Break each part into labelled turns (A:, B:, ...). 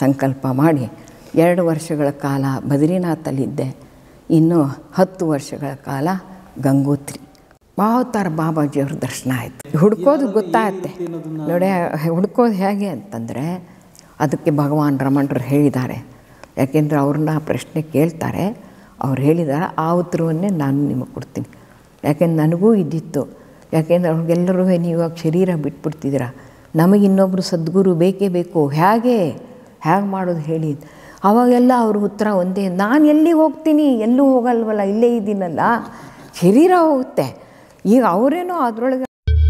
A: ಸಂಕಲ್ಪ ಮಾಡಿ ಎರಡು ವರ್ಷಗಳ ಕಾಲ ಬದ್ರಿನಾಥಲ್ಲಿದ್ದೆ ಇನ್ನು ಹತ್ತು ವರ್ಷಗಳ ಕಾಲ ಗಂಗೋತ್ರಿ ಮಾವತಾರ ಬಾಬಾಜಿಯವ್ರ ದರ್ಶನ ಆಯಿತು ಹುಡ್ಕೋದು ಗೊತ್ತಾಗತ್ತೆ ನೋಡಿ ಹುಡ್ಕೋದು ಹೇಗೆ ಅಂತಂದರೆ ಅದಕ್ಕೆ ಭಗವಾನ್ ರಮಣರು ಹೇಳಿದ್ದಾರೆ ಯಾಕೆಂದರೆ ಅವ್ರನ್ನ ಪ್ರಶ್ನೆ ಕೇಳ್ತಾರೆ ಅವ್ರು ಹೇಳಿದ್ದಾರೆ ಆ ಉತ್ತರವನ್ನೇ ನಾನು ನಿಮಗೆ ಕೊಡ್ತೀನಿ ಯಾಕೆಂದ್ರೆ ನನಗೂ ಇದ್ದಿತ್ತು ಯಾಕೆಂದ್ರೆ ಅವ್ರಿಗೆಲ್ಲರೂ ನೀವು ಇವಾಗ ಶರೀರ ಬಿಟ್ಬಿಡ್ತಿದ್ದೀರ ನಮಗೆ ಇನ್ನೊಬ್ಬರು ಸದ್ಗುರು ಬೇಕೇ ಬೇಕು ಹೇಗೆ ಹೇಗೆ ಮಾಡೋದು ಹೇಳಿ ಅವಾಗೆಲ್ಲ ಅವ್ರ ಉತ್ತರ ಒಂದೇ ನಾನು ಎಲ್ಲಿಗೆ ಹೋಗ್ತೀನಿ ಎಲ್ಲೂ ಹೋಗಲ್ವಲ್ಲ ಇಲ್ಲೇ ಇದ್ದೀನಲ್ಲ ಶರೀರ ಹೋಗುತ್ತೆ ಈಗ ಅವರೇನೋ ಅದರೊಳಗೆ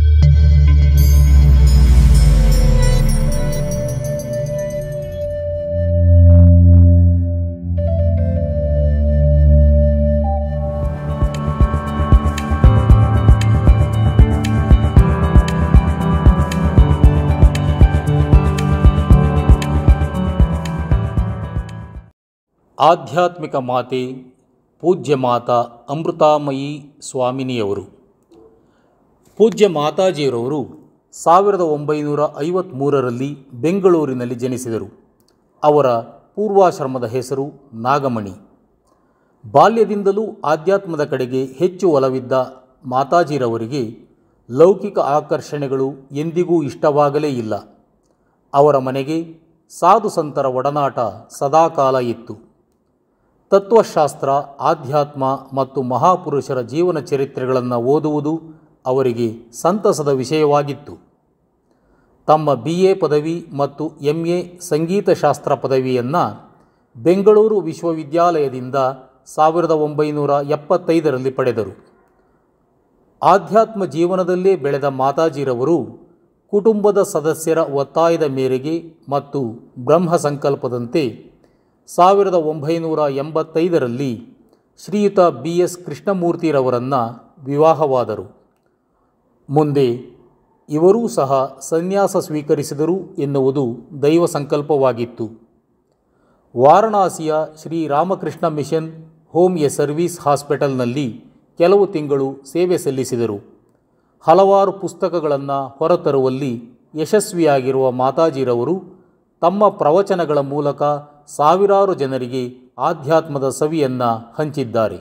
B: ಆಧ್ಯಾತ್ಮಿಕ ಮಾತೆ ಪೂಜ್ಯ ಮಾತಾ ಅಮೃತಾಮಯಿ ಸ್ವಾಮಿನಿಯವರು ಪೂಜ್ಯ ಮಾತಾಜಿಯರವರು ಸಾವಿರದ ಒಂಬೈನೂರ ಐವತ್ತ್ಮೂರರಲ್ಲಿ ಬೆಂಗಳೂರಿನಲ್ಲಿ ಜನಿಸಿದರು ಅವರ ಪೂರ್ವಾಶ್ರಮದ ಹೆಸರು ನಾಗಮಣಿ ಬಾಲ್ಯದಿಂದಲೂ ಆಧ್ಯಾತ್ಮದ ಕಡೆಗೆ ಹೆಚ್ಚು ಒಲವಿದ್ದ ಮಾತಾಜಿರವರಿಗೆ ಲೌಕಿಕ ಆಕರ್ಷಣೆಗಳು ಎಂದಿಗೂ ಇಷ್ಟವಾಗಲೇ ಇಲ್ಲ ಅವರ ಮನೆಗೆ ಸಾಧು ಸಂತರ ಒಡನಾಟ ಸದಾಕಾಲ ಇತ್ತು ತತ್ವಶಾಸ್ತ್ರ ಆಧ್ಯಾತ್ಮ ಮತ್ತು ಮಹಾಪುರುಷರ ಜೀವನ ಚರಿತ್ರೆಗಳನ್ನು ಓದುವುದು ಅವರಿಗೆ ಸಂತಸದ ವಿಷಯವಾಗಿತ್ತು ತಮ್ಮ ಬಿ ಎ ಪದವಿ ಮತ್ತು ಎಂ ಎ ಸಂಗೀತಶಾಸ್ತ್ರ ಪದವಿಯನ್ನು ಬೆಂಗಳೂರು ವಿಶ್ವವಿದ್ಯಾಲಯದಿಂದ ಸಾವಿರದ ಒಂಬೈನೂರ ಎಪ್ಪತ್ತೈದರಲ್ಲಿ ಪಡೆದರು ಆಧ್ಯಾತ್ಮ ಜೀವನದಲ್ಲೇ ಬೆಳೆದ ಮಾತಾಜಿರವರು ಕುಟುಂಬದ ಸದಸ್ಯರ ಒತ್ತಾಯದ ಮೇರೆಗೆ ಮತ್ತು ಬ್ರಹ್ಮ ಸಂಕಲ್ಪದಂತೆ ಸಾವಿರದ ಒಂಬೈನೂರ ಎಂಬತ್ತೈದರಲ್ಲಿ ಶ್ರೀಯುತ ಬಿ ಎಸ್ ಕೃಷ್ಣಮೂರ್ತಿರವರನ್ನು ವಿವಾಹವಾದರು ಮುಂದೆ ಇವರೂ ಸಹ ಸನ್ಯಾಸ ಸ್ವೀಕರಿಸಿದರು ಎನ್ನುವುದು ದೈವ ಸಂಕಲ್ಪವಾಗಿತ್ತು ವಾರಣಾಸಿಯ Shri Ramakrishna mission home a service ಹಾಸ್ಪಿಟಲ್ನಲ್ಲಿ ಕೆಲವು ತಿಂಗಳು ಸೇವೆ ಸಲ್ಲಿಸಿದರು ಹಲವಾರು ಪುಸ್ತಕಗಳನ್ನು ಹೊರತರುವಲ್ಲಿ ಯಶಸ್ವಿಯಾಗಿರುವ ಮಾತಾಜಿರವರು ತಮ್ಮ ಪ್ರವಚನಗಳ ಮೂಲಕ ಸಾವಿರಾರು ಜನರಿಗೆ ಆಧ್ಯಾತ್ಮದ ಸವಿಯನ್ನು ಹಂಚಿದ್ದಾರೆ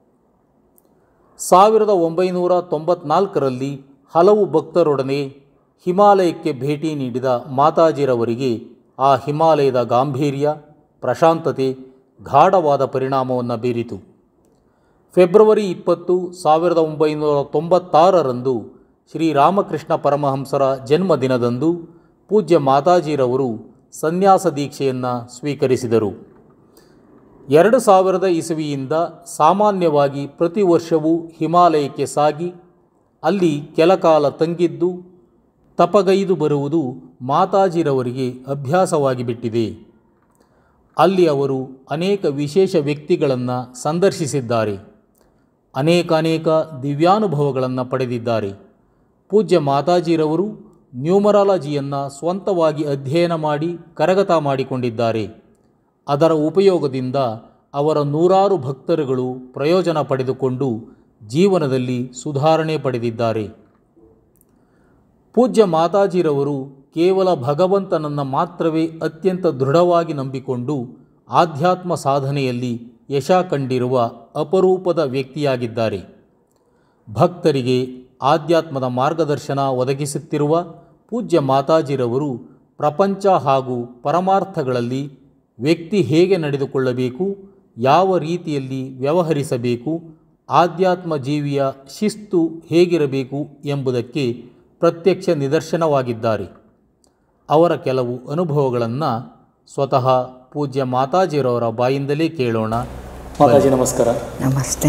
B: ಸಾವಿರದ ಒಂಬೈನೂರ ತೊಂಬತ್ನಾಲ್ಕರಲ್ಲಿ ಹಲವು ಭಕ್ತರೊಡನೆ ಹಿಮಾಲಯಕ್ಕೆ ಭೇಟಿ ನೀಡಿದ ಮಾತಾಜಿರವರಿಗೆ ಆ ಹಿಮಾಲಯದ ಗಾಂಭೀರ್ಯ ಪ್ರಶಾಂತತೆ ಗಾಢವಾದ ಪರಿಣಾಮವನ್ನು ಬೀರಿತು ಫೆಬ್ರವರಿ ಇಪ್ಪತ್ತು ಸಾವಿರದ ಒಂಬೈನೂರ ತೊಂಬತ್ತಾರರಂದು ಶ್ರೀರಾಮಕೃಷ್ಣ ಪರಮಹಂಸರ ಜನ್ಮದಿನದಂದು ಪೂಜ್ಯ ಮಾತಾಜಿರವರು ಸನ್ಯಾಸ ದೀಕ್ಷೆಯನ್ನು ಸ್ವೀಕರಿಸಿದರು ಎರಡು ಸಾವಿರದ ಇಸವಿಯಿಂದ ಸಾಮಾನ್ಯವಾಗಿ ಪ್ರತಿ ವರ್ಷವೂ ಹಿಮಾಲಯಕ್ಕೆ ಸಾಗಿ ಅಲ್ಲಿ ಕೆಲಕಾಲ ತಂಗಿದ್ದು ತಪಗೈದು ಬರುವುದು ಮಾತಾಜಿರವರಿಗೆ ಅಭ್ಯಾಸವಾಗಿ ಬಿಟ್ಟಿದೆ ಅಲ್ಲಿ ಅವರು ಅನೇಕ ವಿಶೇಷ ವ್ಯಕ್ತಿಗಳನ್ನು ಸಂದರ್ಶಿಸಿದ್ದಾರೆ ಅನೇಕಾನೇಕ ದಿವ್ಯಾನುಭವಗಳನ್ನು ಪಡೆದಿದ್ದಾರೆ ಪೂಜ್ಯ ಮಾತಾಜಿರವರು ನ್ಯೂಮರಾಲಜಿಯನ್ನು ಸ್ವಂತವಾಗಿ ಅಧ್ಯಯನ ಮಾಡಿ ಕರಗತ ಮಾಡಿಕೊಂಡಿದ್ದಾರೆ ಅದರ ಉಪಯೋಗದಿಂದ ಅವರ ನೂರಾರು ಭಕ್ತರುಗಳು ಪ್ರಯೋಜನ ಪಡೆದುಕೊಂಡು ಜೀವನದಲ್ಲಿ ಸುಧಾರಣೆ ಪಡೆದಿದ್ದಾರೆ ಪೂಜ್ಯ ಮಾತಾಜಿರವರು ಕೇವಲ ಭಗವಂತನನ್ನು ಮಾತ್ರವೇ ಅತ್ಯಂತ ದೃಢವಾಗಿ ನಂಬಿಕೊಂಡು ಆಧ್ಯಾತ್ಮ ಸಾಧನೆಯಲ್ಲಿ ಯಶ ಕಂಡಿರುವ ಅಪರೂಪದ ವ್ಯಕ್ತಿಯಾಗಿದ್ದಾರೆ ಭಕ್ತರಿಗೆ ಆಧ್ಯಾತ್ಮದ ಮಾರ್ಗದರ್ಶನ ಒದಗಿಸುತ್ತಿರುವ ಪೂಜ್ಯ ಮಾತಾಜಿರವರು ಪ್ರಪಂಚ ಹಾಗೂ ಪರಮಾರ್ಥಗಳಲ್ಲಿ ವ್ಯಕ್ತಿ ಹೇಗೆ ನಡೆದುಕೊಳ್ಳಬೇಕು ಯಾವ ರೀತಿಯಲ್ಲಿ ವ್ಯವಹರಿಸಬೇಕು ಆಧ್ಯಾತ್ಮ ಜೀವಿಯ ಶಿಸ್ತು ಹೇಗಿರಬೇಕು ಎಂಬುದಕ್ಕೆ ಪ್ರತ್ಯಕ್ಷ ನಿದರ್ಶನವಾಗಿದ್ದಾರೆ ಅವರ ಕೆಲವು ಅನುಭವಗಳನ್ನು ಸ್ವತಃ ಪೂಜ್ಯ ಮಾತಾಜಿರವರ ಬಾಯಿಂದಲೇ ಕೇಳೋಣ ಮಾತಾಜಿ ನಮಸ್ಕಾರ
A: ನಮಸ್ತೆ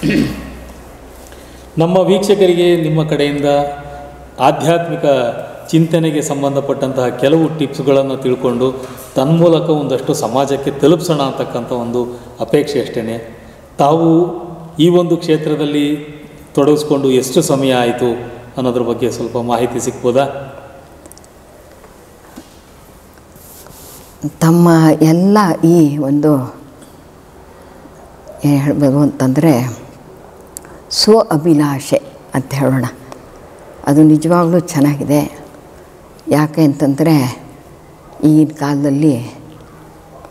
B: ನಮ್ಮ ವೀಕ್ಷಕರಿಗೆ ನಿಮ್ಮ ಕಡೆಯಿಂದ ಆಧ್ಯಾತ್ಮಿಕ ಚಿಂತನೆಗೆ ಸಂಬಂಧಪಟ್ಟಂತಹ ಕೆಲವು ಟಿಪ್ಸ್ಗಳನ್ನು ತಿಳ್ಕೊಂಡು ತನ್ಮೂಲಕ ಒಂದಷ್ಟು ಸಮಾಜಕ್ಕೆ ತಲುಪಿಸೋಣ ಅಂತಕ್ಕಂಥ ಒಂದು ಅಪೇಕ್ಷೆ ಅಷ್ಟೇ ತಾವು ಈ ಒಂದು ಕ್ಷೇತ್ರದಲ್ಲಿ ತೊಡಗಿಸ್ಕೊಂಡು ಎಷ್ಟು ಸಮಯ ಆಯಿತು ಅನ್ನೋದ್ರ ಬಗ್ಗೆ ಸ್ವಲ್ಪ ಮಾಹಿತಿ ಸಿಗ್ಬೋದಾ
A: ತಮ್ಮ ಎಲ್ಲ ಈ ಒಂದು ಏನು ಹೇಳಬೇಕು ಅಂತಂದರೆ ಸ್ವ ಅಭಿಲಾಷೆ ಅಂತ ಹೇಳೋಣ ಅದು ನಿಜವಾಗ್ಲೂ ಚೆನ್ನಾಗಿದೆ ಯಾಕೆ ಅಂತಂದರೆ ಈಗಿನ ಕಾಲದಲ್ಲಿ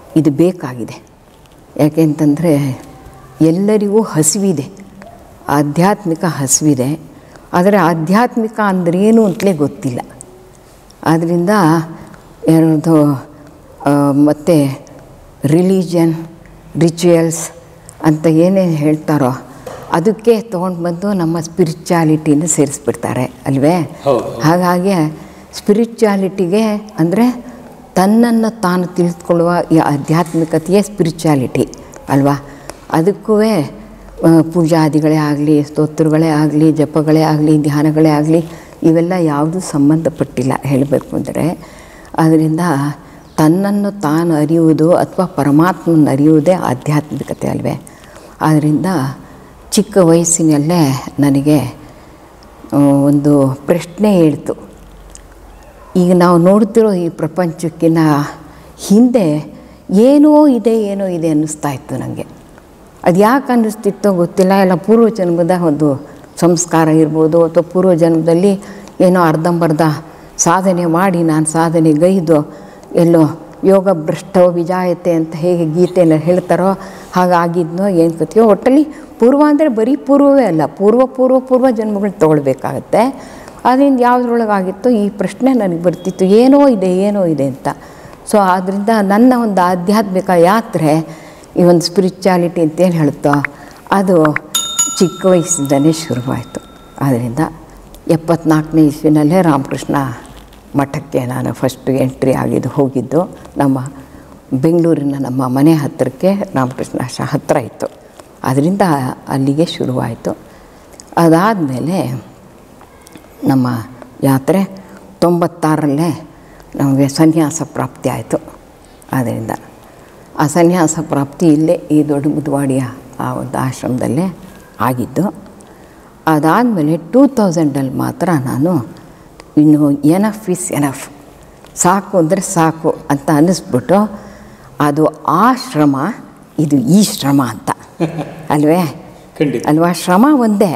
A: ಇದು ಬೇಕಾಗಿದೆ ಯಾಕೆಂತಂದರೆ ಎಲ್ಲರಿಗೂ ಹಸಿವಿದೆ ಆಧ್ಯಾತ್ಮಿಕ ಹಸಿವಿದೆ ಆದರೆ ಆಧ್ಯಾತ್ಮಿಕ ಅಂದ್ರೇನು ಅಂತಲೇ ಗೊತ್ತಿಲ್ಲ ಆದ್ದರಿಂದ ಯಾರದು ಮತ್ತು ರಿಲಿಜನ್ ರಿಚುವಲ್ಸ್ ಅಂತ ಏನೇನು ಹೇಳ್ತಾರೋ ಅದಕ್ಕೆ ತೊಗೊಂಡು ಬಂದು ನಮ್ಮ ಸ್ಪಿರಿಚುಯಾಲಿಟಿನ ಸೇರಿಸ್ಬಿಡ್ತಾರೆ ಅಲ್ವೇ
B: ಹೌದು.
A: ಹಾಗಾಗಿ ಸ್ಪಿರಿಚುಯಾಲಿಟಿಗೆ ಅಂದರೆ ತನ್ನನ್ನು ತಾನು ತಿಳಿದುಕೊಳ್ಳುವ ಈ ಆಧ್ಯಾತ್ಮಿಕತೆಯೇ ಸ್ಪಿರಿಚುಯಾಲಿಟಿ ಅಲ್ವಾ ಅದಕ್ಕೂ ಪೂಜಾದಿಗಳೇ ಆಗಲಿ ಸ್ತೋತ್ರಗಳೇ ಆಗಲಿ ಜಪಗಳೇ ಆಗಲಿ ಧ್ಯಾನಗಳೇ ಆಗಲಿ ಇವೆಲ್ಲ ಯಾವುದೂ ಸಂಬಂಧಪಟ್ಟಿಲ್ಲ ಹೇಳಬೇಕು ಅಂದರೆ ಅದರಿಂದ ತನ್ನನ್ನು ತಾನು ಅರಿಯುವುದು ಅಥವಾ ಪರಮಾತ್ಮನ ಅರಿಯುವುದೇ ಆಧ್ಯಾತ್ಮಿಕತೆ ಅಲ್ವೇ ಆದ್ದರಿಂದ ಚಿಕ್ಕ ವಯಸ್ಸಿನಲ್ಲೇ ನನಗೆ ಆ, ಒಂದು ಪ್ರಶ್ನೆ ಹೇಳ್ತು ಈಗ ನಾವು ನೋಡ್ತಿರೋ ಈ ಪ್ರಪಂಚಕ್ಕಿಂತ ಹಿಂದೆ ಏನೋ ಇದೆ ಏನೋ ಇದೆ ಅನ್ನಿಸ್ತಾ ಇತ್ತು ನನಗೆ ಅದು ಯಾಕೆ ಅನ್ನಿಸ್ತಿತ್ತೋ ಗೊತ್ತಿಲ್ಲ ಇಲ್ಲ ಪೂರ್ವ ಜನ್ಮದ ಒಂದು ಸಂಸ್ಕಾರ ಇರ್ಬೋದು ಅಥವಾ ಪೂರ್ವ ಜನ್ಮದಲ್ಲಿ ಏನೋ ಅರ್ಧಂಬರ್ಧ ಸಾಧನೆ ಮಾಡಿ ನಾನು ಸಾಧನೆಗೈದು ಎಲ್ಲೋ ಯೋಗ ಭ್ರಷ್ಟೋ ವಿಜಾಯತೆ ಅಂತ ಹೇಗೆ ಗೀತೆಯಲ್ಲಿ ಹೇಳ್ತಾರೋ ಹಾಗಾಗಿದ್ನೋ ಏನು ಕಥೆಯೋ ಒಟ್ಟಲ್ಲಿ ಪೂರ್ವ ಅಂದರೆ ಬರೀ ಪೂರ್ವವೇ ಅಲ್ಲ ಪೂರ್ವ ಪೂರ್ವ ಪೂರ್ವ ಜನ್ಮಗಳು ತೊಗೊಳ್ಬೇಕಾಗತ್ತೆ ಅದರಿಂದ ಯಾವುದ್ರೊಳಗಾಗಿತ್ತು ಈ ಪ್ರಶ್ನೆ ನನಗೆ ಬರ್ತಿತ್ತು ಏನೋ ಇದೆ ಏನೋ ಇದೆ ಅಂತ ಸೊ ಆದ್ದರಿಂದ ನನ್ನ ಒಂದು ಆಧ್ಯಾತ್ಮಿಕ ಯಾತ್ರೆ ಈ ಒಂದು ಸ್ಪಿರಿಚುಯಾಲಿಟಿ ಅಂತೇನು ಹೇಳುತ್ತೋ ಅದು ಚಿಕ್ಕ ವಯಸ್ಸಿಂದಲೇ ಶುರುವಾಯಿತು ಆದ್ದರಿಂದ ಎಪ್ಪತ್ನಾಲ್ಕನೇ ಇಸ್ವಿನಲ್ಲೇ ರಾಮಕೃಷ್ಣ ಮಠಕ್ಕೆ ನಾನು ಫಸ್ಟ್ ಎಂಟ್ರಿ ಆಗಿದ್ದು ಹೋಗಿದ್ದು ನಮ್ಮ ಬೆಂಗಳೂರಿನ ನಮ್ಮ ಮನೆ ಹತ್ತಿರಕ್ಕೆ ರಾಮಕೃಷ್ಣ ಶ ಹತ್ತಿರ ಇತ್ತು ಅದರಿಂದ ಅಲ್ಲಿಗೆ ಶುರುವಾಯಿತು ಅದಾದಮೇಲೆ ನಮ್ಮ ಯಾತ್ರೆ ತೊಂಬತ್ತಾರರಲ್ಲೇ ನಮಗೆ ಸನ್ಯಾಸ ಪ್ರಾಪ್ತಿ ಆಯಿತು ಆದ್ದರಿಂದ ಆ ಸನ್ಯಾಸ ಪ್ರಾಪ್ತಿ ಇಲ್ಲೇ ಈ ದೊಡ್ಡ ಮುದ್ವಾಡಿಯ ಆ ಒಂದು ಆಶ್ರಮದಲ್ಲೇ ಆಗಿದ್ದು ಅದಾದಮೇಲೆ ಟೂ ತೌಸಂಡಲ್ಲಿ ಮಾತ್ರ ನಾನು ಇನ್ನು ಎನಫ್ ಇಸ್ ಎನಫ್ ಸಾಕು ಅಂದರೆ ಸಾಕು ಅಂತ ಅನ್ನಿಸ್ಬಿಟ್ಟು ಅದು ಆ ಶ್ರಮ ಇದು ಈ ಶ್ರಮ ಅಂತ ಅಲ್ವೇ
B: ಖಂಡಿತ
A: ಅಲ್ವಾ ಶ್ರಮ ಒಂದೇ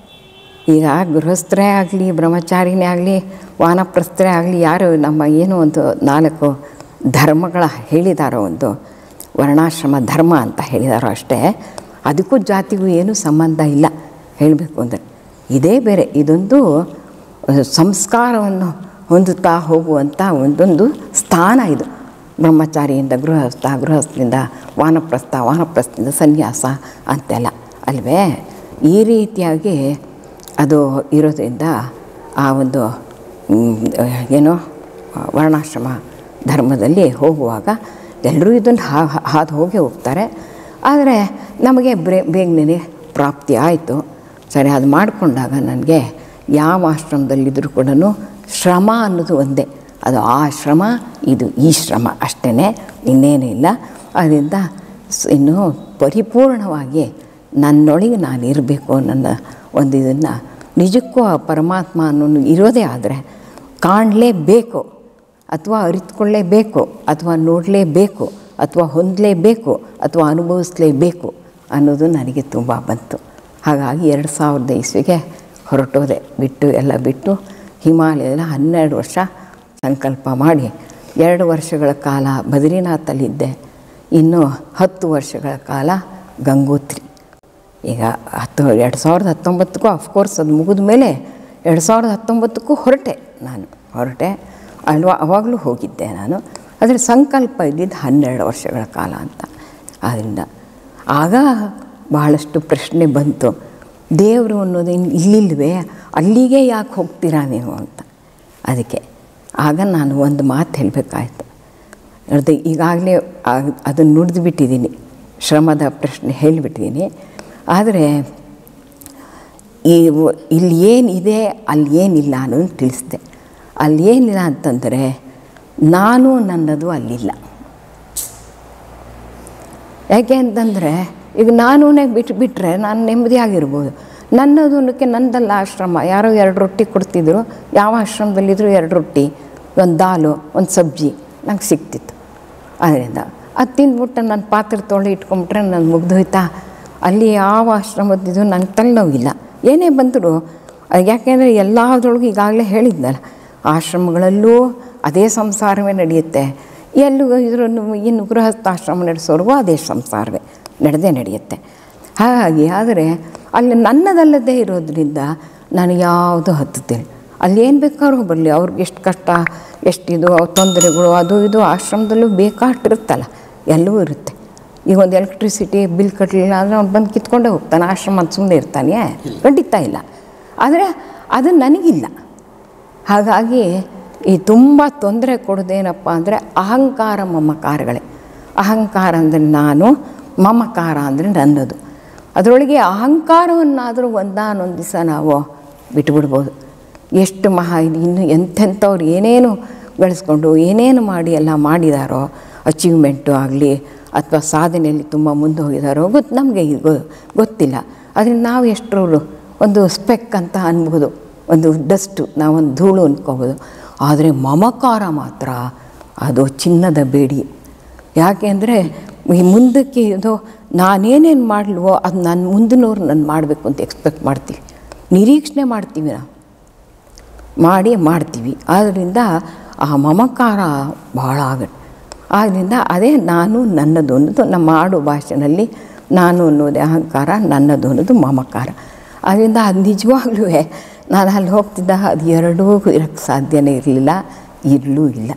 A: ಈಗ ಗೃಹಸ್ಥರೇ ಆಗಲಿ ಬ್ರಹ್ಮಚಾರಿನೇ ಆಗಲಿ ವಾನಪ್ರಸ್ಥರೇ ಆಗಲಿ ಯಾರು ನಮ್ಮ ಏನೋ ಒಂದು ನಾಲ್ಕು ಧರ್ಮಗಳ ಹೇಳಿದಾರೋ ಒಂದು ವರ್ಣಾಶ್ರಮ ಧರ್ಮ ಅಂತ ಹೇಳಿದಾರೋ ಅಷ್ಟೇ ಅದಕ್ಕೂ ಜಾತಿಗೂ ಏನೂ ಸಂಬಂಧ ಇಲ್ಲ ಹೇಳಬೇಕು ಅಂದರೆ ಇದೇ ಬೇರೆ ಇದೊಂದು ಅಹ್, ಸಂಸ್ಕಾರವನ್ನು ಹೊಂದುತ್ತಾ ಹೋಗುವಂಥ ಒಂದೊಂದು ಸ್ಥಾನ ಇದು ಬ್ರಹ್ಮಚಾರಿಯಿಂದ ಗೃಹಸ್ಥ ಗೃಹಸ್ಥದಿಂದ ವಾನಪ್ರಸ್ಥ ವಾನಪ್ರಸ್ಥದಿಂದ ಸನ್ಯಾಸ ಅಂತೆಲ್ಲ ಅಲ್ವೇ ಈ ರೀತಿಯಾಗಿ ಅದು ಇರೋದ್ರಿಂದ ಆ ಒಂದು ಮ್, ಏನು ವರ್ಣಾಶ್ರಮ ಧರ್ಮದಲ್ಲಿ ಹೋಗುವಾಗ ಎಲ್ಲರೂ ಇದನ್ನು ಹಾದು ಹೋಗೇ ಹೋಗ್ತಾರೆ ಆದರೆ ನಮಗೆ ಬ್ರೇ ಬೇಗನೆ ಪ್ರಾಪ್ತಿ ಆಯಿತು ಸರಿ ಅದು ಮಾಡಿಕೊಂಡಾಗ ನನಗೆ ಯಾವ ಆಶ್ರಮದಲ್ಲಿದ್ದರೂ ಕೂಡ ಶ್ರಮ ಅನ್ನೋದು ಒಂದೇ ಅದು ಆ ಶ್ರಮ ಇದು ಈ ಶ್ರಮ ಅಷ್ಟೇ ಇನ್ನೇನೂ ಇಲ್ಲ ಅದರಿಂದ ಸ್- ಇನ್ನು ಪರಿಪೂರ್ಣವಾಗಿ ನನ್ನೊಳಗೆ ನಾನು ಇರಬೇಕು ನನ್ನ ಒಂದು ಇದನ್ನು ನಿಜಕ್ಕೂ ಆ ಪರಮಾತ್ಮ ಅನ್ನೋನು ಇರೋದೇ ಆದರೆ ಕಾಣಲೇಬೇಕು ಅಥವಾ ಅರಿತುಕೊಳ್ಳೇಬೇಕು ಅಥವಾ ನೋಡಲೇಬೇಕು ಅಥವಾ ಹೊಂದಲೇಬೇಕು ಅಥವಾ ಅನುಭವಿಸಲೇಬೇಕು ಅನ್ನೋದು ನನಗೆ ತುಂಬ ಬಂತು ಹಾಗಾಗಿ ಎರಡು ಸಾವಿರದ ಇಸ್ವಿಗೆ ಹೊರಟೋದೆ ಬಿಟ್ಟು ಎಲ್ಲ ಬಿಟ್ಟು ಹಿಮಾಲಯದ ಹನ್ನೆರಡು ವರ್ಷ ಸಂಕಲ್ಪ ಮಾಡಿ ಎರಡು ವರ್ಷಗಳ ಕಾಲ ಬದ್ರಿನಾಥಲ್ಲಿದ್ದೆ ಇನ್ನು ಹತ್ತು ವರ್ಷಗಳ ಕಾಲ ಗಂಗೋತ್ರಿ ಈಗ ಹತ್ತು ಎರಡು ಸಾವಿರದ ಹತ್ತೊಂಬತ್ತಕ್ಕೂ ಅಫ್ಕೋರ್ಸ್ ಅದು ಮುಗಿದ ಮೇಲೆ ಎರಡು ಸಾವಿರದ ಹತ್ತೊಂಬತ್ತಕ್ಕೂ ಹೊರಟೆ ನಾನು ಹೊರಟೆ ಅಲ್ವಾ ಅವಾಗಲೂ ಹೋಗಿದ್ದೆ ನಾನು ಆದರೆ ಸಂಕಲ್ಪ ಇದ್ದಿದ್ದು ಹನ್ನೆರಡು ವರ್ಷಗಳ ಕಾಲ ಅಂತ ಆದ್ದರಿಂದ ಆಗ ಬಹಳಷ್ಟು ಪ್ರಶ್ನೆ ಬಂತು ದೇವರು ಅನ್ನೋದು ಇನ್ ಇಲ್ಲಿಲ್ವೇ ಅಲ್ಲಿಗೆ ಯಾಕೆ ಹೋಗ್ತೀರಾ ನೀವು ಅಂತ ಅದಕ್ಕೆ ಆಗ ನಾನು ಒಂದು ಮಾತು ಹೇಳಬೇಕಾಯ್ತು ಅದು ಈಗಾಗಲೇ ಅದನ್ನು ನುಡಿದು ಬಿಟ್ಟಿದ್ದೀನಿ ಶ್ರಮದ ಪ್ರಶ್ನೆ ಹೇಳಿಬಿಟ್ಟಿದ್ದೀನಿ ಆದರೆ ಈ ವ- ಇಲ್ಲಿ ಏನಿದೆ ಅಲ್ಲಿ ಏನಿಲ್ಲ ಅನ್ನೋದು ತಿಳಿಸ್ದೆ ಅಲ್ಲಿ ಏನಿಲ್ಲ ಅಂತಂದರೆ ನಾನು ನನ್ನದು ಅಲ್ಲಿಲ್ಲ ಯಾಕೆ ಅಂತಂದರೆ ಈಗ ನಾನೂ ಬಿಟ್ಟು ಬಿಟ್ಟರೆ ನಾನು ನೆಮ್ಮದಿಯಾಗಿರ್ಬೋದು ನನ್ನದು ಅನ್ನೋಕ್ಕೆ ನಂದಲ್ಲ ಆಶ್ರಮ ಯಾರೋ ಎರಡು ರೊಟ್ಟಿ ಕೊಡ್ತಿದ್ರು ಯಾವ ಆಶ್ರಮದಲ್ಲಿದ್ದರೂ ಎರಡು ರೊಟ್ಟಿ ಒಂದು ದಾಲು ಒಂದು ಸಬ್ಜಿ ನಂಗೆ ಸಿಕ್ತಿತ್ತು ಅದರಿಂದ ಅದು ತಿಂದ್ಬಿಟ್ಟು ನನ್ನ ಪಾತ್ರೆ ತೊಳೆ ಇಟ್ಕೊಂಬಿಟ್ರೆ ನಾನು ಮುಗ್ದೋಯ್ತಾ ಅಲ್ಲಿ ಯಾವ ಆಶ್ರಮದಿದ್ದು ನಂಗೆ ತಲೆನೋವಿಲ್ಲ ಏನೇ ಬಂದರೂ ಯಾಕೆಂದರೆ ಎಲ್ಲದರೊಳಗೂ ಈಗಾಗಲೇ ಹೇಳಿದ್ನಲ್ಲ ಆಶ್ರಮಗಳಲ್ಲೂ ಅದೇ ಸಂಸಾರವೇ ನಡೆಯುತ್ತೆ ಎಲ್ಲೂ ಇದ್ರ ಇನ್ನು ಗೃಹಸ್ಥಾಶ್ರಮ ನಡೆಸೋರ್ಗೂ ಅದೇ ಸಂಸಾರವೇ ನಡೆದೇ ನಡೆಯುತ್ತೆ ಹಾಗಾಗಿ ಆದರೆ ಅಲ್ಲಿ ನನ್ನದಲ್ಲದೇ ಇರೋದ್ರಿಂದ ನಾನು ಯಾವುದು ಹತ್ತುತ್ತೇನೆ ಅಲ್ಲಿ ಏನು ಬೇಕಾದ್ರೂ ಬರಲಿ ಅವ್ರಿಗೆ ಎಷ್ಟು ಕಷ್ಟ ಎಷ್ಟಿದು ತೊಂದರೆಗಳು ಅದು ಇದು ಆಶ್ರಮದಲ್ಲೂ ಬೇಕಾಷ್ಟಿರುತ್ತಲ್ಲ ಎಲ್ಲವೂ ಇರುತ್ತೆ ಈಗ ಒಂದು ಎಲೆಕ್ಟ್ರಿಸಿಟಿ ಬಿಲ್ ಕಟ್ಟಲಿಲ್ಲ ಅಂದರೆ ಅವ್ನು ಬಂದು ಕಿತ್ಕೊಂಡೇ ಹೋಗ್ತಾನೆ ಆಶ್ರಮ ಅಂತ ಸುಮ್ಮನೆ ಇರ್ತಾನೆ ಖಂಡಿತ ಇಲ್ಲ ಆದರೆ ಅದು ನನಗಿಲ್ಲ ಹಾಗಾಗಿ ಈ ತುಂಬ ತೊಂದರೆ ಕೊಡೋದೇನಪ್ಪ ಅಂದರೆ ಅಹಂಕಾರ ಮಮಕಾರಗಳೇ ಅಹಂಕಾರ ಅಂದರೆ ನಾನು ಮಮಕಾರ ಅಂದರೆ ನನ್ನದು ಅದರೊಳಗೆ ಅಹಂಕಾರವನ್ನಾದರೂ ಒಂದಾನೊಂದು ದಿವಸ ನಾವು ಬಿಟ್ಬಿಡ್ಬೋದು ಎಷ್ಟು ಮಹಾ ಇದು ಇನ್ನು ಎಂಥೆಂಥವ್ರು ಏನೇನು ಗಳಿಸ್ಕೊಂಡು ಏನೇನು ಮಾಡಿ ಎಲ್ಲ ಮಾಡಿದಾರೋ ಅಚೀವ್ಮೆಂಟು ಆಗಲಿ ಅಥವಾ ಸಾಧನೆಯಲ್ಲಿ ತುಂಬ ಮುಂದೆ ಹೋಗಿದಾರೋ ಗೊತ್ತು ನಮಗೆ ಇದು ಗೊತ್ತಿಲ್ಲ ಅದರಿಂದ ನಾವು ಎಷ್ಟರವರು ಒಂದು ಸ್ಪೆಕ್ ಅಂತ ಅನ್ಬೋದು ಒಂದು ಡಸ್ಟು ನಾವೊಂದು ಧೂಳು ಅಂದ್ಕೋಬೋದು ಆದರೆ ಮಮಕಾರ ಮಾತ್ರ ಅದು ಚಿನ್ನದ ಬೇಡಿ ಯಾಕೆ ಅಂದರೆ ಈ ಮುಂದಕ್ಕೆ ಇದು ನಾನೇನೇನು ಮಾಡಲ್ವೋ ಅದು ನಾನು ಮುಂದಿನವ್ರು ನಾನು ಮಾಡಬೇಕು ಅಂತ ಎಕ್ಸ್ಪೆಕ್ಟ್ ಮಾಡ್ತೀವಿ ನಿರೀಕ್ಷಣೆ ಮಾಡ್ತೀವಿ ನಾವು ಮಾಡಿ ಮಾಡ್ತೀವಿ ಆದ್ದರಿಂದ ಆ ಮಮಕಾರ ಭಾಳ ಆಗುತ್ತೆ ಆದ್ದರಿಂದ ಅದೇ ನಾನು ನನ್ನದು ಅನ್ನೋದು ನಮ್ಮ ಆಡು ಭಾಷೆನಲ್ಲಿ ನಾನು ಅನ್ನೋದೇ ಅಹಂಕಾರ ನನ್ನದು ಅನ್ನೋದು ಮಮಕಾರ ಅದರಿಂದ ಅದು ನಿಜವಾಗ್ಲೂ ನಾನು ಅಲ್ಲಿ ಹೋಗ್ತಿದ್ದ ಅದು ಎರಡೂ ಇರೋಕ್ಕೆ ಸಾಧ್ಯನೇ ಇರಲಿಲ್ಲ ಇರಲೂ ಇಲ್ಲ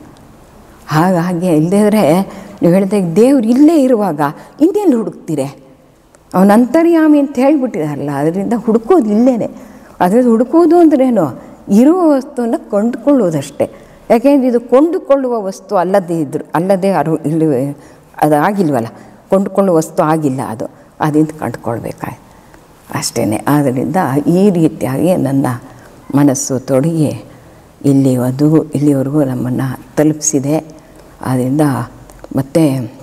A: ಹಾಗಾಗಿ ಇಲ್ಲದೇ ನೀವು ಹೇಳಿದಾಗ ದೇವ್ರು ಇಲ್ಲೇ ಇರುವಾಗ ಇನ್ನೆಲ್ಲಿ ಹುಡುಕ್ತೀರೆ ಅವನ ಅಂತರ್ಯಾಮಿ ಅಂತ ಹೇಳ್ಬಿಟ್ಟಿದಾರಲ್ಲ ಅದರಿಂದ ಹುಡುಕೋದು ಇಲ್ಲೇನೆ ಅದರಿಂದ ಹುಡುಕೋದು ಅಂದ್ರೇನು ಇರುವ ವಸ್ತುವನ್ನು ಕೊಂಡುಕೊಳ್ಳುವುದಷ್ಟೇ ಯಾಕೆಂದರೆ ಇದು ಕೊಂಡುಕೊಳ್ಳುವ ವಸ್ತು ಅಲ್ಲದೇ ಇದ್ರು ಅಲ್ಲದೆ ಅರು ಇಲ್ಲಿ ಅದು ಆಗಿಲ್ವಲ್ಲ ಕೊಂಡುಕೊಳ್ಳುವ ವಸ್ತು ಆಗಿಲ್ಲ ಅದು ಅದರಿಂದ ಕಂಡುಕೊಳ್ಬೇಕಾಯ್ತು ಅಷ್ಟೇ ಆದ್ದರಿಂದ ಈ ರೀತಿಯಾಗಿ ನನ್ನ ಮನಸ್ಸು ತೊಡಗಿ ಇಲ್ಲಿವರೆಗೂ ಇಲ್ಲಿವರೆಗೂ ನಮ್ಮನ್ನು ತಲುಪಿಸಿದೆ ಆದ್ದರಿಂದ ಮತ್ತು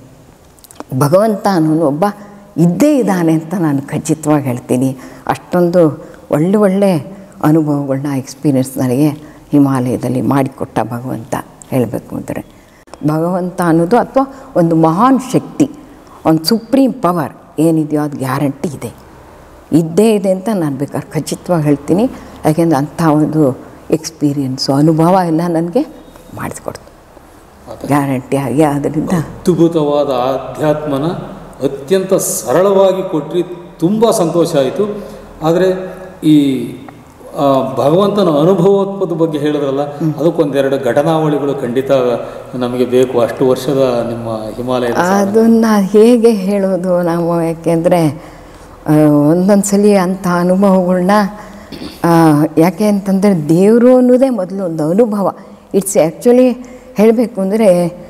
A: ಭಗವಂತ ಅನ್ನೋನು ಒಬ್ಬ ಇದ್ದೇ ಇದ್ದಾನೆ ಅಂತ ನಾನು ಖಚಿತವಾಗಿ ಹೇಳ್ತೀನಿ ಅಷ್ಟೊಂದು ಒಳ್ಳೆ ಒಳ್ಳೆ ಅನುಭವಗಳನ್ನ ಎಕ್ಸ್ಪೀರಿಯನ್ಸ್ ನನಗೆ ಹಿಮಾಲಯದಲ್ಲಿ ಮಾಡಿಕೊಟ್ಟ ಭಗವಂತ ಹೇಳಬೇಕು ಅಂದರೆ ಭಗವಂತ ಅನ್ನೋದು ಅಥವಾ ಒಂದು ಮಹಾನ್ ಶಕ್ತಿ ಒಂದು ಸುಪ್ರೀಂ ಪವರ್ ಏನಿದೆಯೋ ಅದು ಗ್ಯಾರಂಟಿ ಇದೆ ಇದ್ದೇ ಇದೆ ಅಂತ ನಾನು ಬೇಕಾದ್ರೆ ಖಚಿತವಾಗಿ ಹೇಳ್ತೀನಿ ಯಾಕೆಂದರೆ ಅಂಥ ಒಂದು ಎಕ್ಸ್ಪೀರಿಯನ್ಸು ಅನುಭವ ಎಲ್ಲ ನನಗೆ ಮಾಡಿಸ್ಕೊಡ್ತು ಗ್ಯಾರಂಟಿ ಆಗಿ ಆದ್ದರಿಂದ
B: ಅದ್ಭುತವಾದ ಆಧ್ಯಾತ್ಮನ ಅತ್ಯಂತ ಸರಳವಾಗಿ ಕೊಟ್ಟರೆ ತುಂಬ ಸಂತೋಷ ಆಯಿತು ಆದರೆ ಈ ಆ, ಭಗವಂತನ ಅನುಭವತ್ವದ ಬಗ್ಗೆ ಹೇಳಿದ್ರಲ್ಲ ಅದಕ್ಕೊಂದೆರಡು ಘಟನಾವಳಿಗಳು ಖಂಡಿತ ನಮಗೆ ಬೇಕು ಅಷ್ಟು ವರ್ಷದ ನಿಮ್ಮ ಹಿಮಾಲಯದ ಸಾಧನೆ.
A: ಅದನ್ನು ಹೇಗೆ ಹೇಳೋದು ನಾವು ಯಾಕೆಂದರೆ ಒಂದೊಂದು ಸಲ ಅಂಥ ಅನುಭವಗಳನ್ನ ಯಾಕೆ ಅಂತಂದರೆ ದೇವರು ಅನ್ನೋದೇ ಮೊದಲು ಒಂದು ಅನುಭವ ಇಟ್ಸ್ ಆ್ಯಕ್ಚುಲಿ ಹೇಳಬೇಕು ಅಂದರೆ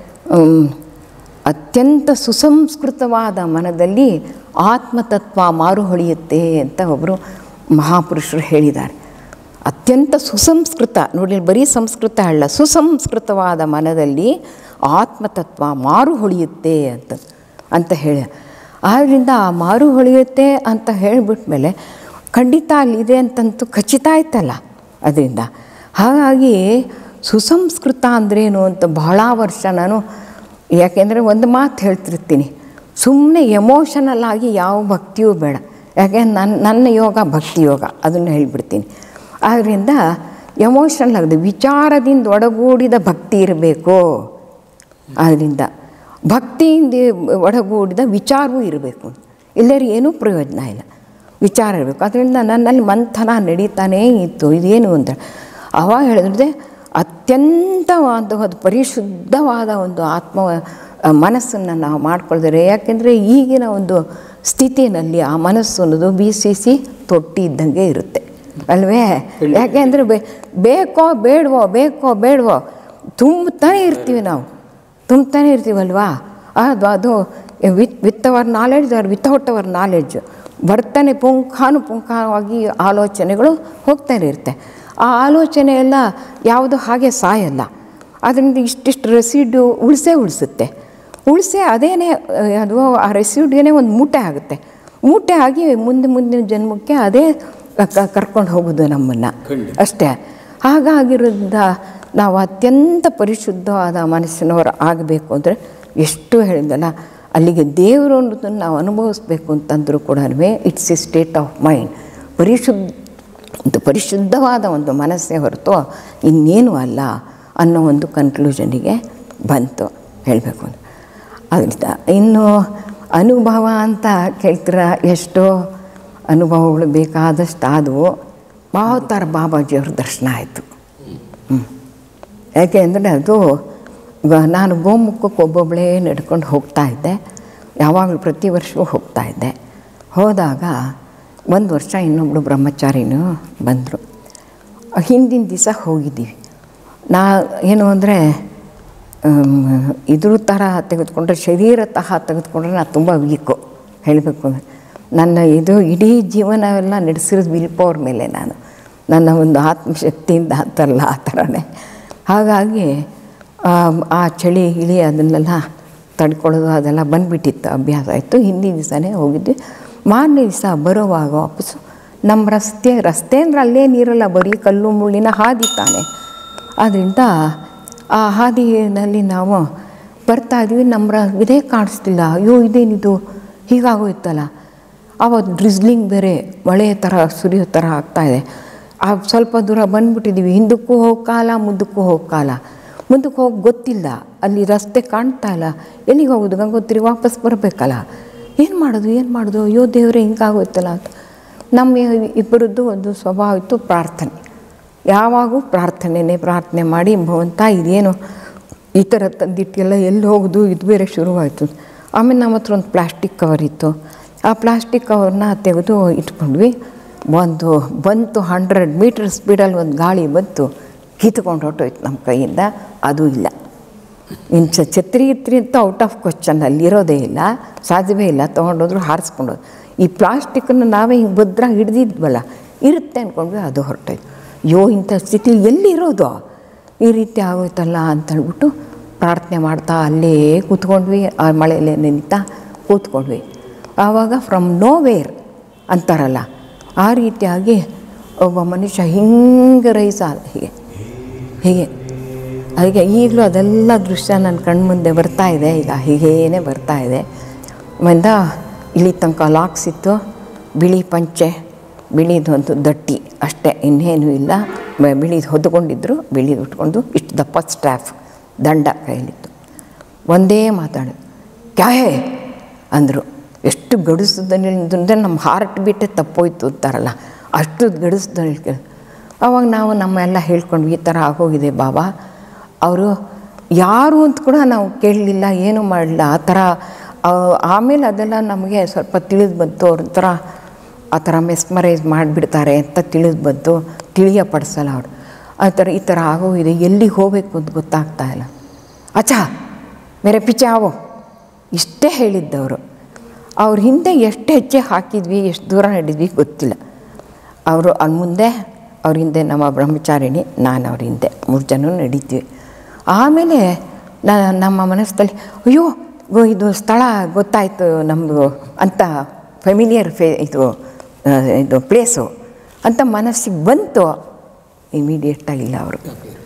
A: ಅತ್ಯಂತ ಸುಸಂಸ್ಕೃತವಾದ ಮನದಲ್ಲಿ ಆತ್ಮತತ್ವ ಮಾರುಹೊಳೆಯುತ್ತೆ ಅಂತ ಒಬ್ಬರು ಮಹಾಪುರುಷರು ಹೇಳಿದ್ದಾರೆ ಅತ್ಯಂತ ಸುಸಂಸ್ಕೃತ ನೋಡಿ ಬರೀ ಸಂಸ್ಕೃತ ಅಲ್ಲ ಸುಸಂಸ್ಕೃತವಾದ ಮನದಲ್ಲಿ ಆತ್ಮತತ್ವ ಮಾರು ಹೊಳೆಯುತ್ತೆ ಅಂತ ಅಂತ ಹೇಳಿ ಆದ್ದರಿಂದ ಆ ಮಾರು ಹೊಳೆಯುತ್ತೆ ಅಂತ ಹೇಳಿಬಿಟ್ಮೇಲೆ ಖಂಡಿತ ಅಲ್ಲಿದೆ ಅಂತಂತೂ ಖಚಿತ ಆಯ್ತಲ್ಲ ಅದರಿಂದ ಹಾಗಾಗಿ ಸುಸಂಸ್ಕೃತ ಅಂದ್ರೇನು ಅಂತ ಬಹಳ ವರ್ಷ ನಾನು ಯಾಕೆಂದರೆ ಒಂದು ಮಾತು ಹೇಳ್ತಿರ್ತೀನಿ ಸುಮ್ಮನೆ ಎಮೋಷನಲ್ ಆಗಿ ಯಾವ ಭಕ್ತಿಯೂ ಬೇಡ ಯಾಕೆ ನನ್ನ ನನ್ನ ಯೋಗ ಭಕ್ತಿ ಯೋಗ ಅದನ್ನು ಹೇಳಿಬಿಡ್ತೀನಿ ಆದ್ದರಿಂದ ಎಮೋಷನಲ್ ಆಗಿದೆ ವಿಚಾರದಿಂದ ಒಡಗೂಡಿದ ಭಕ್ತಿ ಇರಬೇಕು ಆದ್ದರಿಂದ ಭಕ್ತಿಯಿಂದ ಒಡಗೂಡಿದ ವಿಚಾರವೂ ಇರಬೇಕು ಇಲ್ಲರಿ ಏನೂ ಪ್ರಯೋಜನ ಇಲ್ಲ ವಿಚಾರ ಇರಬೇಕು ಅದರಿಂದ ನನ್ನಲ್ಲಿ ಮಂಥನ ನಡೀತಾನೇ ಇತ್ತು ಇದೇನು ಅಂತ ಅವಾಗ ಹೇಳಿದ್ರೆ ಅತ್ಯಂತವಾದ ಒಂದು ಪರಿಶುದ್ಧವಾದ ಒಂದು ಆತ್ಮ ಮನಸ್ಸನ್ನು ನಾವು ಮಾಡ್ಕೊಳ್ತಾರೆ ಯಾಕೆಂದರೆ ಈಗಿನ ಒಂದು ಸ್ಥಿತಿನಲ್ಲಿ ಆ ಮನಸ್ಸು ಅನ್ನೋದು ಬಿ ಸಿ ಸಿ ತೊಟ್ಟಿ ಇದ್ದಂಗೆ ಇರುತ್ತೆ ಅಲ್ವೇ ಯಾಕೆಂದರೆ ಬೇ ಬೇಕೋ ಬೇಡವೋ ಬೇಕೋ ಬೇಡವೋ ತುಂಬತಾನೆ ಇರ್ತೀವಿ ನಾವು ತುಂಬತಾನೆ ಇರ್ತೀವಲ್ವಾ ಅದು ಅದು ವಿತ್ ವಿತ್ ಅವರ್ ನಾಲೆಡ್ಜ್ ಅವ್ರ ವಿತೌಟ್ ಅವರ್ ನಾಲೆಡ್ಜ್ ಬರ್ತಾನೆ ಪುಂಖಾನುಪುಂಖವಾಗಿ ಆಲೋಚನೆಗಳು ಹೋಗ್ತಾನೆ ಇರುತ್ತೆ ಆ ಆಲೋಚನೆ ಎಲ್ಲ ಯಾವುದು ಹಾಗೆ ಸಾಯಲ್ಲ ಅದರಿಂದ ಇಷ್ಟಿಷ್ಟು ರೆಸಿಡ್ಯೂ ಉಳಿಸೇ ಉಳಿಸುತ್ತೆ ಉಳಿಸೇ ಅದೇನೇ ಅದು ಆ ರೆಸಿಡ್ಯೂನೇ ಒಂದು ಮೂಟೆ ಆಗುತ್ತೆ ಮೂಟೆ ಆಗಿ ಮುಂದೆ ಮುಂದಿನ ಜನ್ಮಕ್ಕೆ ಅದೇ ಕರ್ಕೊಂಡು ಹೋಗೋದು ನಮ್ಮನ್ನು
B: ಖಂಡಿತ.
A: ಅಷ್ಟೇ ಹಾಗಾಗಿರೋದ್ರಿಂದ ನಾವು ಅತ್ಯಂತ ಪರಿಶುದ್ಧವಾದ ಮನಸ್ಸಿನವರು ಆಗಬೇಕು ಅಂದರೆ ಎಷ್ಟು ಹೇಳಿದಲ್ಲ ಅಲ್ಲಿಗೆ ದೇವರು ಅನ್ನೋದನ್ನು ನಾವು ಅನುಭವಿಸ್ಬೇಕು ಅಂತಂದರೂ ಕೂಡ it's a state of mind ಪರಿಶುದ್ಧ ಒಂದು ಪರಿಶುದ್ಧವಾದ ಒಂದು ಮನಸ್ಸೇ ಹೊರತು ಇನ್ನೇನು ಅಲ್ಲ ಅನ್ನೋ ಒಂದು ಕನ್ಕ್ಲೂಷನಿಗೆ ಬಂತು ಹೇಳಬೇಕು ಅಂದರೆ ಅದರಿಂದ ಇನ್ನು ಅನುಭವ ಅಂತ ಕೇಳ್ತೀರ ಎಷ್ಟೋ ಅನುಭವಗಳು ಬೇಕಾದಷ್ಟು ಆದವು ಮಾವತಾರ ಬಾಬಾಜಿಯವ್ರ ದರ್ಶನ ಆಯಿತು ಯಾಕೆ ಅಂದರೆ ಅದು ಗ- ನಾನು ಗೋಮುಖಕ್ಕೆ ಒಬ್ಬೊಬ್ಬಳೇ ನಡ್ಕೊಂಡು ಹೋಗ್ತಾ ಇದ್ದೆ ಯಾವಾಗಲೂ ಪ್ರತಿ ವರ್ಷವೂ ಹೋಗ್ತಾ ಇದ್ದೆ ಹೋದಾಗ ಒಂದು ವರ್ಷ ಇನ್ನೊಬ್ಬಳು ಬ್ರಹ್ಮಚಾರಿನೂ ಬಂದರು ಹಿಂದಿನ ದಿವಸ ಹೋಗಿದ್ದೀವಿ ನಾ ಏನು ಅಂದರೆ ಇದ್ರ ಥರ ತೆಗೆದುಕೊಂಡ್ರೆ ಶರೀರ ತಹ ತೆಗೆದುಕೊಂಡ್ರೆ ನಾನು ತುಂಬ ವೀಕು ಹೇಳಬೇಕು ಅಂದರೆ ನನ್ನ ಇದು ಇಡೀ ಜೀವನವೆಲ್ಲ ನಡೆಸಿರೋದು ವಿಲ್ ಪವರ್ ಮೇಲೆ ನಾನು ನನ್ನ ಒಂದು ಆತ್ಮಶಕ್ತಿಯಿಂದ ಅಂತಲ್ಲ ಆ ಥರನೇ ಹಾಗಾಗಿ ಆ, ಆ ಚಳಿ ಗಿಳಿ ಅದನ್ನೆಲ್ಲ ತಡ್ಕೊಳ್ಳೋದು ಅದೆಲ್ಲ ಬಂದುಬಿಟ್ಟಿತ್ತು ಅಭ್ಯಾಸ ಆಯಿತು ಹಿಂದಿನ ದಿವಸನೇ ಹೋಗಿದ್ವಿ ಮಾರನೇ ದಿವಸ ಬರೋವಾಗ ವಾಪಸ್ಸು ನಮ್ಮ ರಸ್ತೆ ರಸ್ತೆ ಅಂದರೆ ಅಲ್ಲೇನಿರಲ್ಲ ಬರೀ ಕಲ್ಲು ಮುಳ್ಳಿನ ಹಾದಿ ತಾನೆ ಆದ್ದರಿಂದ ಆ ಹಾದಿನಲ್ಲಿ ನಾವು ಬರ್ತಾ ಇದ್ವಿ ನಮ್ಮ ರ ಇದೇ ಕಾಣಿಸ್ತಿಲ್ಲ ಅಯ್ಯೋ ಇದೇನಿದು ಹೀಗಾಗೋಯ್ತಲ್ಲ ಆವತ್ತು ಡ್ರಿಸ್ಲಿಂಗ್ ಬೇರೆ ಮಳೆ ಥರ ಸುರಿಯೋ ಥರ ಆಗ್ತಾಯಿದೆ ಆ ಸ್ವಲ್ಪ ದೂರ ಬಂದ್ಬಿಟ್ಟಿದ್ದೀವಿ ಹಿಂದಕ್ಕೂ ಹೋಗೋ ಕಾಲ ಮುಂದಕ್ಕೂ ಹೋಗೋ ಕಾಲ ಮುಂದಕ್ಕೆ ಹೋಗಿ ಗೊತ್ತಿಲ್ಲ ಅಲ್ಲಿ ರಸ್ತೆ ಕಾಣ್ತಾ ಇಲ್ಲ ಎಲ್ಲಿಗೆ ಹೋಗೋದು ಗಂಗೋತ್ರಿ ವಾಪಸ್ ಬರಬೇಕಲ್ಲ ಏನು ಮಾಡೋದು ಏನು ಮಾಡೋದು ಅಯ್ಯೋ ದೇವರೇ ಹಿಂಗಾಗೋಯ್ತಲ್ಲ ಅಂತ ನಮ್ಮ ಇಬ್ಬರದ್ದು ಒಂದು ಸ್ವಭಾವ ಇತ್ತು ಪ್ರಾರ್ಥನೆ ಯಾವಾಗೂ ಪ್ರಾರ್ಥನೆನೇ ಪ್ರಾರ್ಥನೆ ಮಾಡಿ ಭಗವಂತ ಇದೇನು ಈ ಥರ ತಂದಿಟ್ಟಿಲ್ಲ ಎಲ್ಲಿ ಹೋಗೋದು ಇದು ಬೇರೆ ಶುರುವಾಯಿತು ಆಮೇಲೆ ನಮ್ಮ ಹತ್ರ ಒಂದು ಪ್ಲಾಸ್ಟಿಕ್ ಕವರ್ ಇತ್ತು ಆ ಪ್ಲಾಸ್ಟಿಕ್ ಕವರ್ನ ತೆಗೆದು ಇಟ್ಕೊಂಡ್ವಿ ಒಂದು ಬಂತು ಹಂಡ್ರೆಡ್ ಮೀಟರ್ ಸ್ಪೀಡಲ್ಲಿ ಒಂದು ಗಾಳಿ ಬಂತು ಕಿತ್ಕೊಂಡು ಹೊರಟೋಯ್ತು ನಮ್ಮ ಕೈಯಿಂದ ಅದು ಇಲ್ಲ ಇನ್ನು ಚ ಛತ್ರಿ ಇತ್ರಿ ಅಂತ ಔಟ್ ಆಫ್ ಕ್ವಶನ್ ಅಲ್ಲಿ ಇರೋದೇ ಇಲ್ಲ ಸಾಧ್ಯವೇ ಇಲ್ಲ ತೊಗೊಂಡೋದ್ರು ಹಾರಿಸ್ಕೊಂಡೋದು ಈ ಪ್ಲಾಸ್ಟಿಕ್ಕನ್ನು ನಾವೇ ಹಿಂಗೆ ಭದ್ರ ಹಿಡ್ದಿದ್ವಲ್ಲ ಇರುತ್ತೆ ಅಂದ್ಕೊಂಡ್ವಿ ಅದು ಹೊರಟೋಯ್ತು ಅಯ್ಯೋ ಇಂಥ ಸ್ಥಿತಿ ಎಲ್ಲಿರೋದು ಈ ರೀತಿ ಆಗೋಯ್ತಲ್ಲ ಅಂತ ಹೇಳ್ಬಿಟ್ಟು ಪ್ರಾರ್ಥನೆ ಮಾಡ್ತಾ ಅಲ್ಲೇ ಕೂತ್ಕೊಂಡ್ವಿ ಆ ಮಳೆಯಲ್ಲೇ ನೆನೀತಾ ಕೂತ್ಕೊಂಡ್ವಿ ಆವಾಗ ಫ್ರಮ್ ನೋವೇರ್ ಅಂತಾರಲ್ಲ ಆ ರೀತಿಯಾಗಿ ಒಬ್ಬ ಮನುಷ್ಯ ಹಿಂಗೆ ರೈಸ ಹೀಗೆ ಹೀಗೆ ಅದಕ್ಕೆ ಈಗಲೂ ಅದೆಲ್ಲ ದೃಶ್ಯ ನನ್ನ ಕಣ್ಮುಂದೆ ಬರ್ತಾ ಇದೆ ಈಗ ಹೀಗೇನೆ ಬರ್ತಾ ಇದೆ ಮಂದ ಇಲ್ಲಿ ತನಕ ಲಾಕ್ಸ್ ಇತ್ತು ಬಿಳಿ ಪಂಚೆ ಬಿಳಿದು ಒಂದು ದಟ್ಟಿ ಅಷ್ಟೇ ಇನ್ನೇನು ಇಲ್ಲ ಬ- ಬಿಳಿದು ಹೊದ್ಕೊಂಡಿದ್ರು ಬಿಳಿದು ಉಟ್ಕೊಂಡು ಇಷ್ಟು ದಪ್ಪ ಸ್ಟ್ಯಾಫ್ ದಂಡ ಕೈಲಿತ್ತು ಒಂದೇ ಮಾತಾಡು ಕ್ಯಾಹೇ ಅಂದರು ಎಷ್ಟು ಗಡಿಸ್ದಲ್ಲಿ ಅಂದರೆ ನಮ್ಮ ಹಾರ್ಟ್ ಬೀಟೇ ತಪ್ಪೋಯ್ತು ಅಂತಾರಲ್ಲ ಅಷ್ಟು ಗಡಿಸ್ದಲ್ಲಿ ಕೇಳಿ ಅವಾಗ ನಾವು ನಮ್ಮೆಲ್ಲ ಹೇಳ್ಕೊಂಡ್ವಿ ಈ ಥರ ಆಗೋಗಿದೆ ಬಾಬಾ ಅವರು ಯಾರು ಅಂತ ಕೂಡ ನಾವು ಕೇಳಲಿಲ್ಲ ಏನೂ ಮಾಡಲಿಲ್ಲ ಆ ಥರ ಆ, ಆಮೇಲೆ ಅದೆಲ್ಲ ನಮಗೆ ಸ್ವಲ್ಪ ತಿಳಿದು ಬಂತು ಅವ್ರ ಥರ ಆ ಥರ ಮೆಸ್ಮರೈಸ್ ಮಾಡಿಬಿಡ್ತಾರೆ ಅಂತ ತಿಳಿದು ಬಂತು ತಿಳಿಯ ಪಡಿಸಲ್ಲ ಅವ್ರು ಆ ಥರ ಈ ಥರ ಆಗೋಗಿದೆ ಎಲ್ಲಿಗೆ ಹೋಗಬೇಕು ಅಂತ ಗೊತ್ತಾಗ್ತಾ ಇಲ್ಲ ಅಚ್ಚಾ ಮೇರೆ ಪಿಚೆ ಆವೋ ಇಷ್ಟೇ ಹೇಳಿದ್ದವರು ಅವ್ರ ಹಿಂದೆ ಎಷ್ಟು ಹೆಜ್ಜೆ ಹಾಕಿದ್ವಿ ಎಷ್ಟು ದೂರ ನಡೆದ್ವಿ ಗೊತ್ತಿಲ್ಲ ಅವರು ಅವ್ರ ಮುಂದೆ ಅವ್ರ ಹಿಂದೆ ನಮ್ಮ ಬ್ರಹ್ಮಚಾರಿಣಿ ನಾನು ಅವ್ರ ಹಿಂದೆ ಮೂರು ಜನ ನಡೀತೀವಿ ಆಮೇಲೆ ನ- ನಮ್ಮ ಮನಸ್ಸಲ್ಲಿ ಅಯ್ಯೋ ಗೋ- ಇದು ಸ್ಥಳ ಗೊತ್ತಾಯಿತು ನಮ್ಮದು ಅಂತ ಫೆಮಿಲಿಯರ್ ಫೇ ಇದು ಆ, ಇದು ಪ್ಲೇಸು ಅಂತ ಮನಸ್ಸಿಗೆ ಬಂತು ಇಮಿಡಿಯೇಟಾಗಿ ಇಲ್ಲ ಅವರು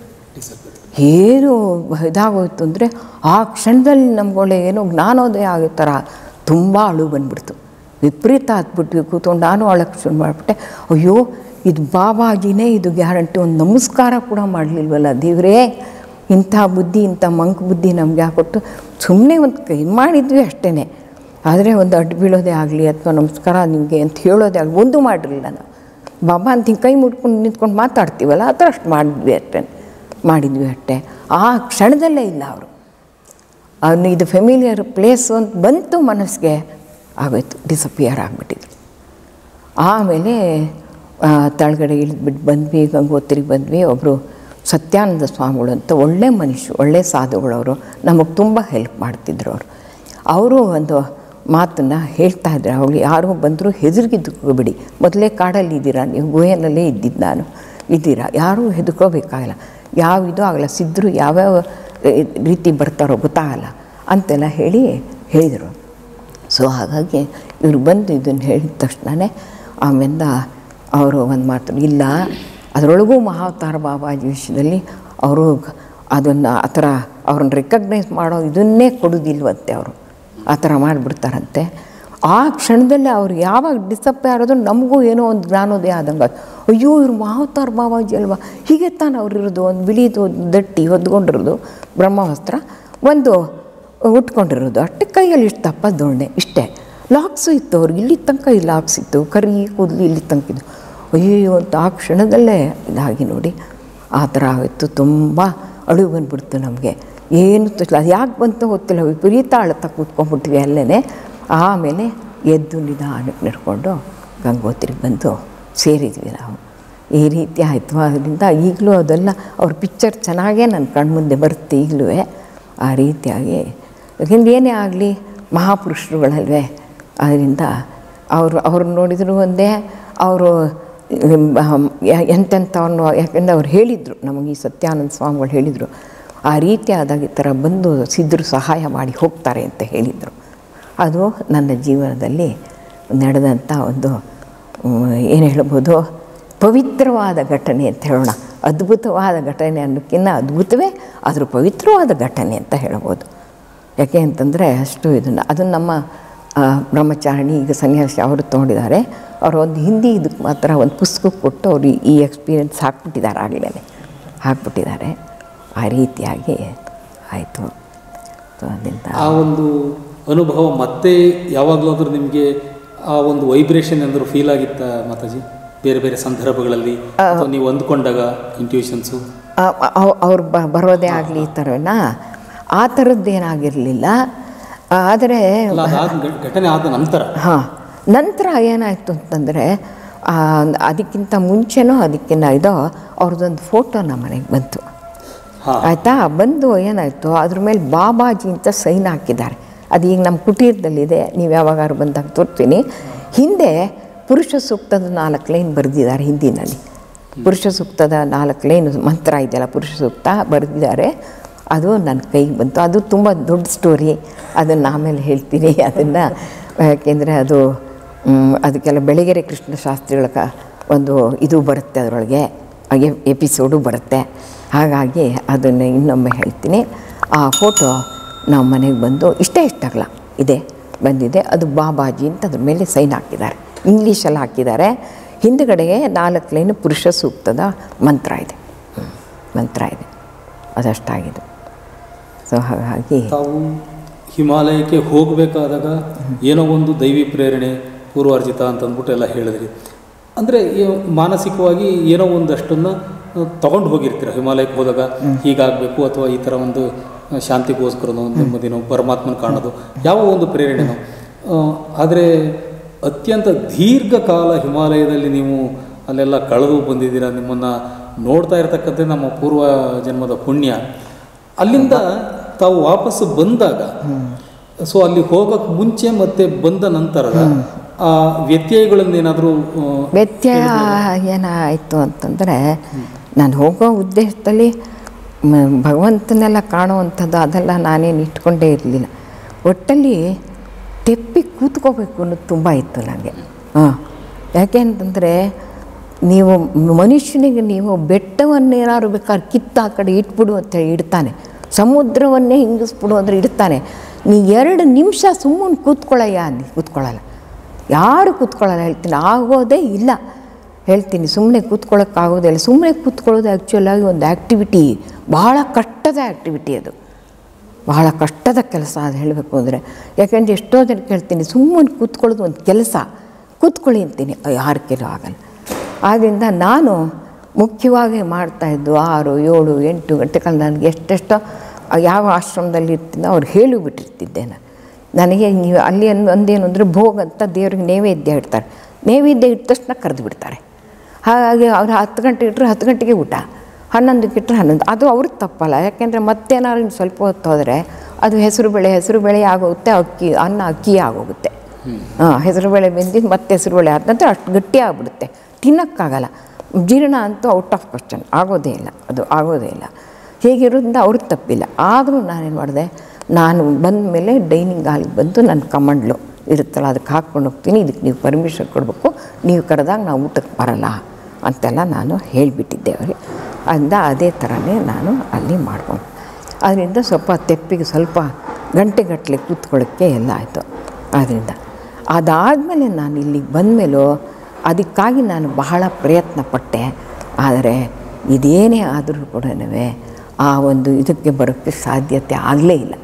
A: ಏನು ಇದಾಗೋಯ್ತು ಅಂದರೆ ಆ ಕ್ಷಣದಲ್ಲಿ ನಮ್ಗೊಳ್ಳೆ ಏನೋ ಜ್ಞಾನೋದಯ ಆಗೋ ಥರ ತುಂಬ ಅಳು ಬಂದ್ಬಿಡ್ತು ವಿಪರೀತ ಹತ್ಬಿಟ್ವಿ ಕೂತ್ಕೊಂಡು ನಾನು ಅಳಕ್ಕೆ ಶುರು ಮಾಡಿಬಿಟ್ಟೆ ಅಯ್ಯೋ ಇದು ಬಾಬಾಜಿನೇ ಇದು ಗ್ಯಾರಂಟಿ ಒಂದು ನಮಸ್ಕಾರ ಕೂಡ ಮಾಡಲಿಲ್ವಲ್ಲ ದೇವರೇ ಇಂಥ ಬುದ್ಧಿ ಇಂಥ ಮಂಕ್ ಬುದ್ಧಿ ನಮಗೆ ಹಾಕೊಟ್ಟು ಸುಮ್ಮನೆ ಒಂದು ಕೈ ಮಾಡಿದ್ವಿ ಅಷ್ಟೇ ಆದರೆ ಒಂದು ಅಡ್ಡು ಬೀಳೋದೇ ಆಗಲಿ ಅಥವಾ ನಮಸ್ಕಾರ ನಿಮಗೆ ಅಂತ ಹೇಳೋದೇ ಆಗಲಿ ಒಂದು ಮಾಡಿರಲಿಲ್ಲ ನಾವು ಬಾಬಾ ಅಂತ ಹಿಂಗೆ ಕೈ ಮುಟ್ಕೊಂಡು ನಿಂತ್ಕೊಂಡು ಮಾತಾಡ್ತೀವಲ್ಲ ಆ ಥರ ಅಷ್ಟು ಮಾಡಿದ್ವಿ ಅಷ್ಟೇ ಮಾಡಿದ್ವಿ ಅಷ್ಟೇ ಆ ಕ್ಷಣದಲ್ಲೇ ಇಲ್ಲ ಅವರು ಅವನು ಇದು ಫೆಮಿಲಿಯರ್ ಪ್ಲೇಸು ಅಂತ ಬಂತು ಮನಸ್ಸಿಗೆ ಆಗೋಯ್ತು ಡಿಸಪಿಯರ್ ಆಗಿಬಿಟ್ಟಿದ್ರು ಆಮೇಲೆ ಆ, ತಳಗಡೆ ಇಳಿದ್ಬಿಟ್ಟು ಬಂದ್ವಿ ಗಂಗೋತ್ರಿಗೆ ಬಂದ್ವಿ ಒಬ್ಬರು ಸತ್ಯಾನಂದ ಸ್ವಾಮಿಗಳು ಅಂತ ಒಳ್ಳೆ ಮನುಷ್ಯ ಒಳ್ಳೆ ಸಾಧುಗಳವರು ನಮಗೆ ತುಂಬ ಹೆಲ್ಪ್ ಮಾಡ್ತಿದ್ರು ಅವರು ಅವರು ಒಂದು ಮಾತನ್ನು ಹೇಳ್ತಾ ಇದ್ರು ಅವ್ರು ಯಾರು ಬಂದರೂ ಹೆದರ್ಗಿದ್ದುಕೋಬೇಡಿ ಮೊದಲೇ ಕಾಡಲ್ಲಿ ಇದ್ದೀರಾ ನೀವು ಗುಹೆಯಲ್ಲೇ ಇದ್ದಿದ್ದು ನಾನು ಇದ್ದೀರಾ ಯಾರೂ ಹೆದರ್ಕೋಬೇಕಾಗಲ್ಲ ಯಾವ ಇದು ಆಗಲ್ಲ ಸಿದ್ಧರು ಯಾವ್ಯಾವ ಎ, ರೀತಿ ಬರ್ತಾರೋ ಗೊತ್ತಾಗಲ್ಲ ಅಂತೆಲ್ಲ ಹೇಳಿ ಹೇಳಿದರು ಸೊ ಹಾಗಾಗಿ ಇವರು ಬಂದು ಇದನ್ನು ಹೇಳಿದ ತಕ್ಷಣವೇ ಆಮೇಲೆ ಅವರು ಒಂದು ಮಾತು ಇಲ್ಲ ಅದರೊಳಗೂ ಮಹಾವತಾರ ಬಾಬಾಜಿ ವಿಷಯದಲ್ಲಿ ಅವರು ಅದನ್ನು ಆ ಥರ ಅವ್ರನ್ನ ರೆಕಗ್ನೈಸ್ ಮಾಡೋ ಇದನ್ನೇ ಕೊಡೋದಿಲ್ವಂತೆ ಅವರು ಆ ಥರ ಮಾಡಿಬಿಡ್ತಾರಂತೆ ಆ ಕ್ಷಣದಲ್ಲಿ ಅವ್ರು ಯಾವಾಗ ಡಿಸಪ್ಪೇ ಆಗೋದು ನಮಗೂ ಏನೋ ಒಂದು ಜ್ಞಾನೋದಯ ಆದಂಗೆ ಆಯ್ತು. ಅಯ್ಯೋ ಇವ್ರು ಮಹಾವತಾರ ಬಾಬಾಜಿ ಅಲ್ವಾ ಹೀಗೆ ತಾನು ಅವ್ರು ಇರೋದು ಒಂದು ಬಿಳಿದು ಒಂದು ದಟ್ಟಿ ಹೊದ್ಕೊಂಡಿರೋದು ಬ್ರಹ್ಮವಸ್ತ್ರ ಒಂದು ಉಟ್ಕೊಂಡಿರೋದು ಅಷ್ಟೇ ಕೈಯಲ್ಲಿ ಇಷ್ಟು ದಪ್ಪ ದೋಣೆ ಇಷ್ಟೇ ಲಾಕ್ಸು ಇತ್ತು ಅವ್ರಿಗೆ ಇಲ್ಲಿ ತನಕ ಈ ಲಾಕ್ಸ್ ಇತ್ತು ಕರಿ ಕೂದಲು ಇಲ್ಲಿ ತನಕ ಇದ್ದು ಅಯ್ಯೋ ಅಂತ ಆ ಕ್ಷಣದಲ್ಲೇ ಇದಾಗಿ ನೋಡಿ ಆ ಥರ ಆಯಿತು ತುಂಬ ಅಳು ಬಂದ್ಬಿಡ್ತು ನಮಗೆ ಏನು ಗೊತ್ತಿಲ್ಲ ಅದು ಯಾಕೆ ಬಂತು ಗೊತ್ತಿಲ್ಲ ವಿಪರೀತ ಅಳತ ಕೂತ್ಕೊಂಡ್ಬಿಟ್ವಿ ಅಲ್ಲೇ ಆಮೇಲೆ ಎದ್ದು ನಿಧಾನಕ್ಕೆ ನಡ್ಕೊಂಡು ಗಂಗೋತ್ರಿಗೆ ಬಂದು ಸೇರಿದ್ವಿ ನಾವು ಈ ರೀತಿ ಆಯಿತು ಅದರಿಂದ ಈಗಲೂ ಅದೆಲ್ಲ ಅವ್ರ ಪಿಕ್ಚರ್ ಚೆನ್ನಾಗೇ ನನ್ನ ಕಣ್ಮುಂದೆ ಬರುತ್ತೆ ಈಗಲೂ ಆ ರೀತಿಯಾಗಿ ಯಾಕೆಂದ್ರೆ ಏನೇ ಆಗಲಿ ಮಹಾಪುರುಷರುಗಳಲ್ವೇ ಅದರಿಂದ ಅವರು ಅವ್ರು ನೋಡಿದ್ರು ಒಂದೇ ಅವರು ಎಂತೆಂಥವ್ರನ್ನು ಯಾಕೆಂದರೆ ಅವ್ರು ಹೇಳಿದರು ನಮಗೆ ಈ ಸತ್ಯಾನಂದ ಸ್ವಾಮಿಗಳು ಹೇಳಿದರು ಆ ರೀತಿ ಆದಾಗ ಈ ಥರ ಬಂದು ಸಿದ್ಧರು ಸಹಾಯ ಮಾಡಿ ಹೋಗ್ತಾರೆ ಅಂತ ಹೇಳಿದರು ಅದು ನನ್ನ ಜೀವನದಲ್ಲಿ ನಡೆದಂಥ ಒಂದು ಏನು ಹೇಳ್ಬೋದು ಪವಿತ್ರವಾದ ಘಟನೆ ಅಂತ ಹೇಳೋಣ ಅದ್ಭುತವಾದ ಘಟನೆ ಅನ್ನೋಕ್ಕಿಂತ ಅದ್ಭುತವೇ ಆದರೂ ಪವಿತ್ರವಾದ ಘಟನೆ ಅಂತ ಹೇಳ್ಬೋದು ಯಾಕೆ ಅಂತಂದರೆ ಅಷ್ಟು ಇದನ್ನು ಅದು ನಮ್ಮ ಆ, ಬ್ರಹ್ಮಚಾರಿಣಿ ಈಗ ಸನ್ಯಾಸಿ ಅವರು ತೊಗೊಂಡಿದ್ದಾರೆ ಅವರು ಒಂದು ಹಿಂದಿ ಇದಕ್ಕೆ ಮಾತ್ರ ಒಂದು ಪುಸ್ತಕ ಕೊಟ್ಟು ಅವರು ಈ- ಈ ಎಕ್ಸ್ಪೀರಿಯನ್ಸ್ ಹಾಕ್ಬಿಟ್ಟಿದ್ದಾರೆ ಆಗಲೇ ಹಾಕ್ಬಿಟ್ಟಿದ್ದಾರೆ ಆ ರೀತಿಯಾಗಿ ಆಯಿತು ಸೊ ಅದರಿಂದ
B: ಆ ಒಂದು ಅನುಭವ ಮತ್ತೆ ಯಾವಾಗಲಾದರೂ ನಿಮಗೆ ಆ ಒಂದು ವೈಬ್ರೇಷನ್ ಏನಾದರೂ ಫೀಲ್ ಆಗಿತ್ತ ಮಾತಾಜಿ ಬೇರೆ ಬೇರೆ ಸಂದರ್ಭಗಳಲ್ಲಿ ಅಥವಾ ನೀವು ಅಂದ್ಕೊಂಡಾಗ ಇಂಟ್ಯೂಷನ್ಸು
A: ಅವ್ರು ಬ ಬರೋದೇ ಆಗಲಿ ಈ ಥರನ ಆ ಥರದ್ದೇನಾಗಿರಲಿಲ್ಲ ಆದರೆ
B: ಅಲ್ಲ ಅದಾದ ಘಟನೆ ಆದ ನಂತರ
A: ಹಾಂ ನಂತರ ಏನಾಯಿತು ಅಂತಂದರೆ ಅದಕ್ಕಿಂತ ಮುಂಚೆನೋ ಅದಕ್ಕಿಂತ ಇದೋ ಅವ್ರದ್ದೊಂದು ಫೋಟೋ ನಮ್ಮ ಮನೆಗೆ ಬಂತು
B: ಹಾಂ
A: ಆಯಿತಾ ಬಂದು ಏನಾಯಿತು ಅದ್ರ ಮೇಲೆ ಬಾಬಾಜಿ ಅಂತ ಸೈನ್ ಹಾಕಿದ್ದಾರೆ ಅದು ಈಗ ನಮ್ಮ ಕುಟೀರದಲ್ಲಿದೆ ನೀವು ಯಾವಾಗಾದ್ರು ಬಂದಾಗ ತೋರ್ತೀನಿ ಹಿಂದೆ ಪುರುಷ ಸೂಕ್ತದ ನಾಲ್ಕು ಲೈನ್ ಬರೆದಿದ್ದಾರೆ ಹಿಂದಿನಲ್ಲಿ ಪುರುಷ ಸೂಕ್ತದ ನಾಲ್ಕು ಲೈನ್ ಮಂತ್ರ ಇದೆಯಲ್ಲ ಪುರುಷ ಸೂಕ್ತ ಬರೆದಿದ್ದಾರೆ ಅದು ನನ್ನ ಕೈಗೆ ಬಂತು ಅದು ತುಂಬ ದೊಡ್ಡ ಸ್ಟೋರಿ ಅದನ್ನು ಆಮೇಲೆ ಹೇಳ್ತೀನಿ ಅದನ್ನು ಯಾಕೆಂದರೆ ಅದು ಮ್, ಅದಕ್ಕೆಲ್ಲ ಬೆಳಗೆರೆ ಕೃಷ್ಣ ಶಾಸ್ತ್ರಿಗಳ ಕ ಒಂದು ಇದು ಬರುತ್ತೆ ಅದರೊಳಗೆ ಎಪಿಸೋಡು ಬರುತ್ತೆ ಹಾಗಾಗಿ ಅದನ್ನು ಇನ್ನೊಮ್ಮೆ ಹೇಳ್ತೀನಿ ಆ ಫೋಟೋ ನಮ್ಮ ಮನೆಗೆ ಬಂದು ಇಷ್ಟೇ ಇಷ್ಟಾಗಲ್ಲ ಇದೆ ಬಂದಿದೆ ಅದು ಬಾಬಾಜಿ ಅಂತ ಅದ್ರ ಮೇಲೆ ಸೈನ್ ಹಾಕಿದ್ದಾರೆ ಇಂಗ್ಲೀಷಲ್ಲಿ ಹಾಕಿದ್ದಾರೆ ಹಿಂದುಗಡೆಗೆ ನಾಲ್ಕು ಲೈನು ಪುರುಷ ಸೂಕ್ತದ ಮಂತ್ರ ಇದೆ ಹ್ಮ್. ಮಂತ್ರ ಇದೆ ಅದಷ್ಟಾಗಿದೆ ಸೊ ಹಾಗಾಗಿ
B: ತಾವು ಹಿಮಾಲಯಕ್ಕೆ ಹೋಗಬೇಕಾದಾಗ ಏನೋ ಒಂದು ದೈವಿ ಪ್ರೇರಣೆ ಪೂರ್ವಾರ್ಜಿತ ಅಂತ ಅಂದ್ಬಿಟ್ಟು ಎಲ್ಲ ಹೇಳಿದ್ರಿ ಅಂದರೆ ಮಾನಸಿಕವಾಗಿ ಏನೋ ಒಂದಷ್ಟನ್ನು ತಗೊಂಡು ಹೋಗಿರ್ತೀರ ಹಿಮಾಲಯಕ್ಕೆ ಹೋದಾಗ ಹೀಗಾಗಬೇಕು ಅಥವಾ ಈ ಥರ ಒಂದು ಶಾಂತಿಗೋಸ್ಕರನೋ ನೆಮ್ಮದಿನೋ ಪರಮಾತ್ಮನ ಕಾಣೋದು ಯಾವ ಒಂದು ಪ್ರೇರಣೆನೋ ಆದರೆ ಅತ್ಯಂತ ದೀರ್ಘಕಾಲ ಹಿಮಾಲಯದಲ್ಲಿ ನೀವು ಅಲ್ಲೆಲ್ಲ ಕಳೆದು ಬಂದಿದ್ದೀರಾ ನಿಮ್ಮನ್ನು ನೋಡ್ತಾ ಇರ್ತಕ್ಕಂಥ ನಮ್ಮ ಪೂರ್ವ ಜನ್ಮದ ಪುಣ್ಯ ಅಲ್ಲಿಂದ ತಾವು ವಾಪಸ್ಸು ಬಂದಾಗ ಸೊ ಅಲ್ಲಿ ಹೋಗೋಕ್ಕೆ ಮುಂಚೆ ಮತ್ತೆ ಬಂದ ನಂತರದ ಆ ವ್ಯತ್ಯಯಗಳನ್ನೇನಾದರೂ
A: ವ್ಯತ್ಯಯ ಏನಾಯಿತು ಅಂತಂದರೆ ನಾನು ಹೋಗೋ ಉದ್ದೇಶದಲ್ಲಿ ಮ- ಭಗವಂತನೆಲ್ಲ ಕಾಣುವಂಥದ್ದು ಅದೆಲ್ಲ ನಾನೇನು ಇಟ್ಕೊಂಡೇ ಇರಲಿಲ್ಲ ಒಟ್ಟಲ್ಲಿ ತೆಪ್ಪಿ ಕೂತ್ಕೋಬೇಕು ಅನ್ನೋದು ತುಂಬ ಇತ್ತು ನನಗೆ ಹಾಂ ಯಾಕೆ ಅಂತಂದರೆ ನೀವು ಮನುಷ್ಯನಿಗೆ ನೀವು ಬೆಟ್ಟವನ್ನೇನಾದ್ರು ಬೇಕಾದ್ರೆ ಕಿತ್ತ ಆ ಕಡೆ ಇಟ್ಬಿಡು ಅಂತ ಹೇಳಿ ಇಡ್ತಾನೆ ಸಮುದ್ರವನ್ನೇ ಹಿಂಗಿಸ್ಬಿಡು ಅಂದರೆ ಇಡ್ತಾನೆ ನೀ ಎರಡು ನಿಮಿಷ ಸುಮ್ಮನೆ ಕೂತ್ಕೊಳ್ಳಯ್ಯ ಅಂದು ಕೂತ್ಕೊಳ್ಳಲ್ಲ ಯಾರು ಕೂತ್ಕೊಳ್ಳಲ್ಲ ಹೇಳ್ತೀನಿ ಆಗೋದೇ ಇಲ್ಲ ಹೇಳ್ತೀನಿ ಸುಮ್ಮನೆ ಕೂತ್ಕೊಳ್ಳೋಕ್ಕಾಗೋದೇ ಇಲ್ಲ ಸುಮ್ಮನೆ ಕೂತ್ಕೊಳ್ಳೋದು ಆ್ಯಕ್ಚುಲಾಗಿ ಒಂದು ಆ್ಯಕ್ಟಿವಿಟಿ ಭಾಳ ಕಷ್ಟದ ಆ್ಯಕ್ಟಿವಿಟಿ ಅದು ಬಹಳ ಕಷ್ಟದ ಕೆಲಸ ಅದು ಹೇಳಬೇಕು ಅಂದರೆ ಯಾಕೆಂದರೆ ಎಷ್ಟೋ ಜನ ಕೇಳ್ತೀನಿ ಸುಮ್ಮನೆ ಕೂತ್ಕೊಳ್ಳೋದು ಒಂದು ಕೆಲಸ ಕೂತ್ಕೊಳ್ಳಿ ಅಂತೀನಿ ಯಾರು ಕೆಲವು ಆಗಲ್ಲ ಆದ್ದರಿಂದ ನಾನು ಮುಖ್ಯವಾಗಿ ಮಾಡ್ತಾಯಿದ್ದು ಆರು ಏಳು ಎಂಟು ಗಂಟೆ ಕಾಲ ನನಗೆ ಎಷ್ಟೆಷ್ಟೋ ಆ ಯಾವ ಆಶ್ರಮದಲ್ಲಿ ಇರ್ತೀನೋ ಅವ್ರು ಹೇಳಿಬಿಟ್ಟಿರ್ತಿದ್ದೆ ನಾನು ನನಗೆ ನೀವು ಅಲ್ಲಿ ಒಂದು ಒಂದೇನು ಅಂದರೆ ಭೋಗ ಅಂತ ದೇವ್ರಿಗೆ ನೈವೇದ್ಯ ಇಡ್ತಾರೆ ನೈವೇದ್ಯ ಇಟ್ಟ ತಕ್ಷಣ ಕರೆದು ಬಿಡ್ತಾರೆ ಹಾಗಾಗಿ ಅವ್ರು ಹತ್ತು ಗಂಟೆ ಇಟ್ಟರೆ ಹತ್ತು ಗಂಟೆಗೆ ಊಟ ಹನ್ನೊಂದಕ್ಕೆ ಇಟ್ಟರೆ ಹನ್ನೊಂದು ಅದು ಅವ್ರಿಗೆ ತಪ್ಪಲ್ಲ ಯಾಕೆಂದರೆ ಮತ್ತೇನಾದ್ರು ಇನ್ನು ಸ್ವಲ್ಪ ಹೊತ್ತು ಹೋದರೆ ಅದು ಹೆಸರು ಬೇಳೆ ಹೆಸರು ಬೇಳೆ ಆಗೋಗುತ್ತೆ ಅಕ್ಕಿ ಅನ್ನ ಅಕ್ಕಿ ಆಗೋಗುತ್ತೆ ಹಾಂ ಹೆಸರು ಬೇಳೆ ಬೆಂದಿದ್ದು ಮತ್ತೆ ಹೆಸರು ಬೇಳೆ ಆದ ನಂತರ ಅಷ್ಟು ಗಟ್ಟಿ ಆಗಿಬಿಡುತ್ತೆ ತಿನ್ನೋಕ್ಕಾಗಲ್ಲ ಜೀರ್ಣ ಅಂತೂ ಔಟ್ ಆಫ್ ಕ್ವಶನ್ ಆಗೋದೇ ಇಲ್ಲ ಅದು ಆಗೋದೇ ಇಲ್ಲ ಹೀಗಿರೋದ್ರಿಂದ ಅವ್ರಿಗೆ ತಪ್ಪಿಲ್ಲ ಆದರೂ ನಾನೇನು ಮಾಡಿದೆ ನಾನು ಬಂದ ಮೇಲೆ ಡೈನಿಂಗ್ ಹಾಲ್ಗೆ ಬಂದು ನನ್ನ ಕಮಂಡ್ಲು ಇರುತ್ತಲ್ಲ ಅದಕ್ಕೆ ಹಾಕ್ಕೊಂಡು ಹೋಗ್ತೀನಿ ಇದಕ್ಕೆ ನೀವು ಪರ್ಮಿಷನ್ ಕೊಡಬೇಕು ನೀವು ಕರೆದಾಗ ನಾವು ಊಟಕ್ಕೆ ಬರಲ್ಲ ಅಂತೆಲ್ಲ ನಾನು ಹೇಳಿಬಿಟ್ಟಿದ್ದೆ ಅವರಿಗೆ ಅದರಿಂದ ಅದೇ ಥರನೇ ನಾನು ಅಲ್ಲಿ ಮಾಡ್ಕೊಂಡು ಅದರಿಂದ ಸ್ವಲ್ಪ ತೆಪ್ಪಿಗೆ ಸ್ವಲ್ಪ ಗಂಟೆಗಟ್ಟಲೆ ಕೂತ್ಕೊಳ್ಳೋಕ್ಕೆ ಎಲ್ಲ ಆಯಿತು ಆದ್ದರಿಂದ ಅದಾದಮೇಲೆ ನಾನು ಇಲ್ಲಿಗೆ ಬಂದಮೇಲೂ ಅದಕ್ಕಾಗಿ ನಾನು ಬಹಳ ಪ್ರಯತ್ನ ಪಟ್ಟೆ ಆದರೆ ಇದೇನೇ ಆದರೂ ಕೂಡ ಆ ಒಂದು ಇದಕ್ಕೆ ಬರೋಕ್ಕೆ ಸಾಧ್ಯತೆ ಆಗಲೇ ಇಲ್ಲ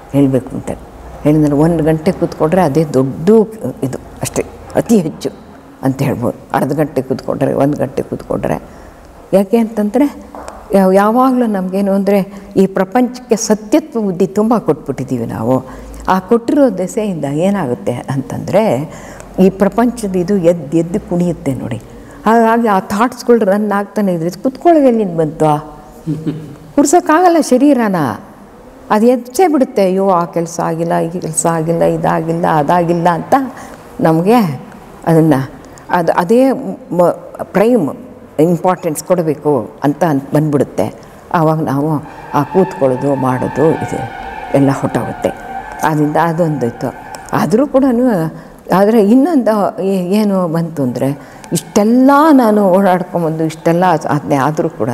A: ಹೇಳಬೇಕು ಅಂತ ಹೇಳಿದ್ರೆ ಒಂದು ಗಂಟೆ ಕೂತ್ಕೊಂಡ್ರೆ ಅದೇ ದೊಡ್ಡ ಇದು ಅಷ್ಟೇ ಅತಿ ಹೆಚ್ಚು ಅಂತ ಹೇಳ್ಬೋದು ಅರ್ಧ ಗಂಟೆ ಕೂತ್ಕೊಂಡ್ರೆ ಒಂದು ಗಂಟೆ ಕೂತ್ಕೊಂಡ್ರೆ ಯಾಕೆ ಅಂತಂದರೆ ಯಾವ ಯಾವಾಗಲೂ ನಮಗೇನು ಅಂದರೆ ಈ ಪ್ರಪಂಚಕ್ಕೆ ಸತ್ಯತ್ವ ಬುದ್ಧಿ ತುಂಬ ಕೊಟ್ಬಿಟ್ಟಿದ್ದೀವಿ ನಾವು ಆ ಕೊಟ್ಟಿರೋ ದೆಸೆಯಿಂದ ಏನಾಗುತ್ತೆ ಅಂತಂದರೆ ಈ ಪ್ರಪಂಚದ ಇದು ಎದ್ದು ಎದ್ದು ಕುಣಿಯುತ್ತೆ ನೋಡಿ ಹಾಗಾಗಿ ಆ ಥಾಟ್ಸ್ಗಳು ರನ್ ಆಗ್ತಾನೆ ಇದ್ರೆ ಕುತ್ಕೊಳ್ಳೋದು ಎಲ್ಲಿಂದ ಬಂತು ಕುರ್ಸೋಕ್ಕಾಗಲ್ಲ ಶರೀರನ ಅದು ಎಚ್ಚೇ ಬಿಡುತ್ತೆ ಅಯ್ಯೋ ಆ ಕೆಲಸ ಆಗಿಲ್ಲ ಈ ಕೆಲಸ ಆಗಿಲ್ಲ ಇದಾಗಿಲ್ಲ ಅದಾಗಿಲ್ಲ ಅಂತ ನಮಗೆ ಅದನ್ನು ಅದು ಅದೇ ಮ ಪ್ರೈಮ್ ಇಂಪಾರ್ಟೆನ್ಸ್ ಕೊಡಬೇಕು ಅಂತ ಅಂತ ಬಂದ್ಬಿಡುತ್ತೆ ಆವಾಗ ನಾವು ಆ ಕೂತ್ಕೊಳ್ಳೋದು ಮಾಡೋದು ಇದು ಎಲ್ಲ ಹೊಟ್ಟೋಗುತ್ತೆ ಅದರಿಂದ ಅದೊಂದು ಇತ್ತು ಆದರೂ ಕೂಡ ಆದರೆ ಇನ್ನೊಂದು ಏ- ಏನು ಬಂತು ಅಂದರೆ ಇಷ್ಟೆಲ್ಲ ನಾನು ಓಡಾಡ್ಕೊಂಬಂದು ಇಷ್ಟೆಲ್ಲ ಸಾಧನೆ ಆದರೂ ಕೂಡ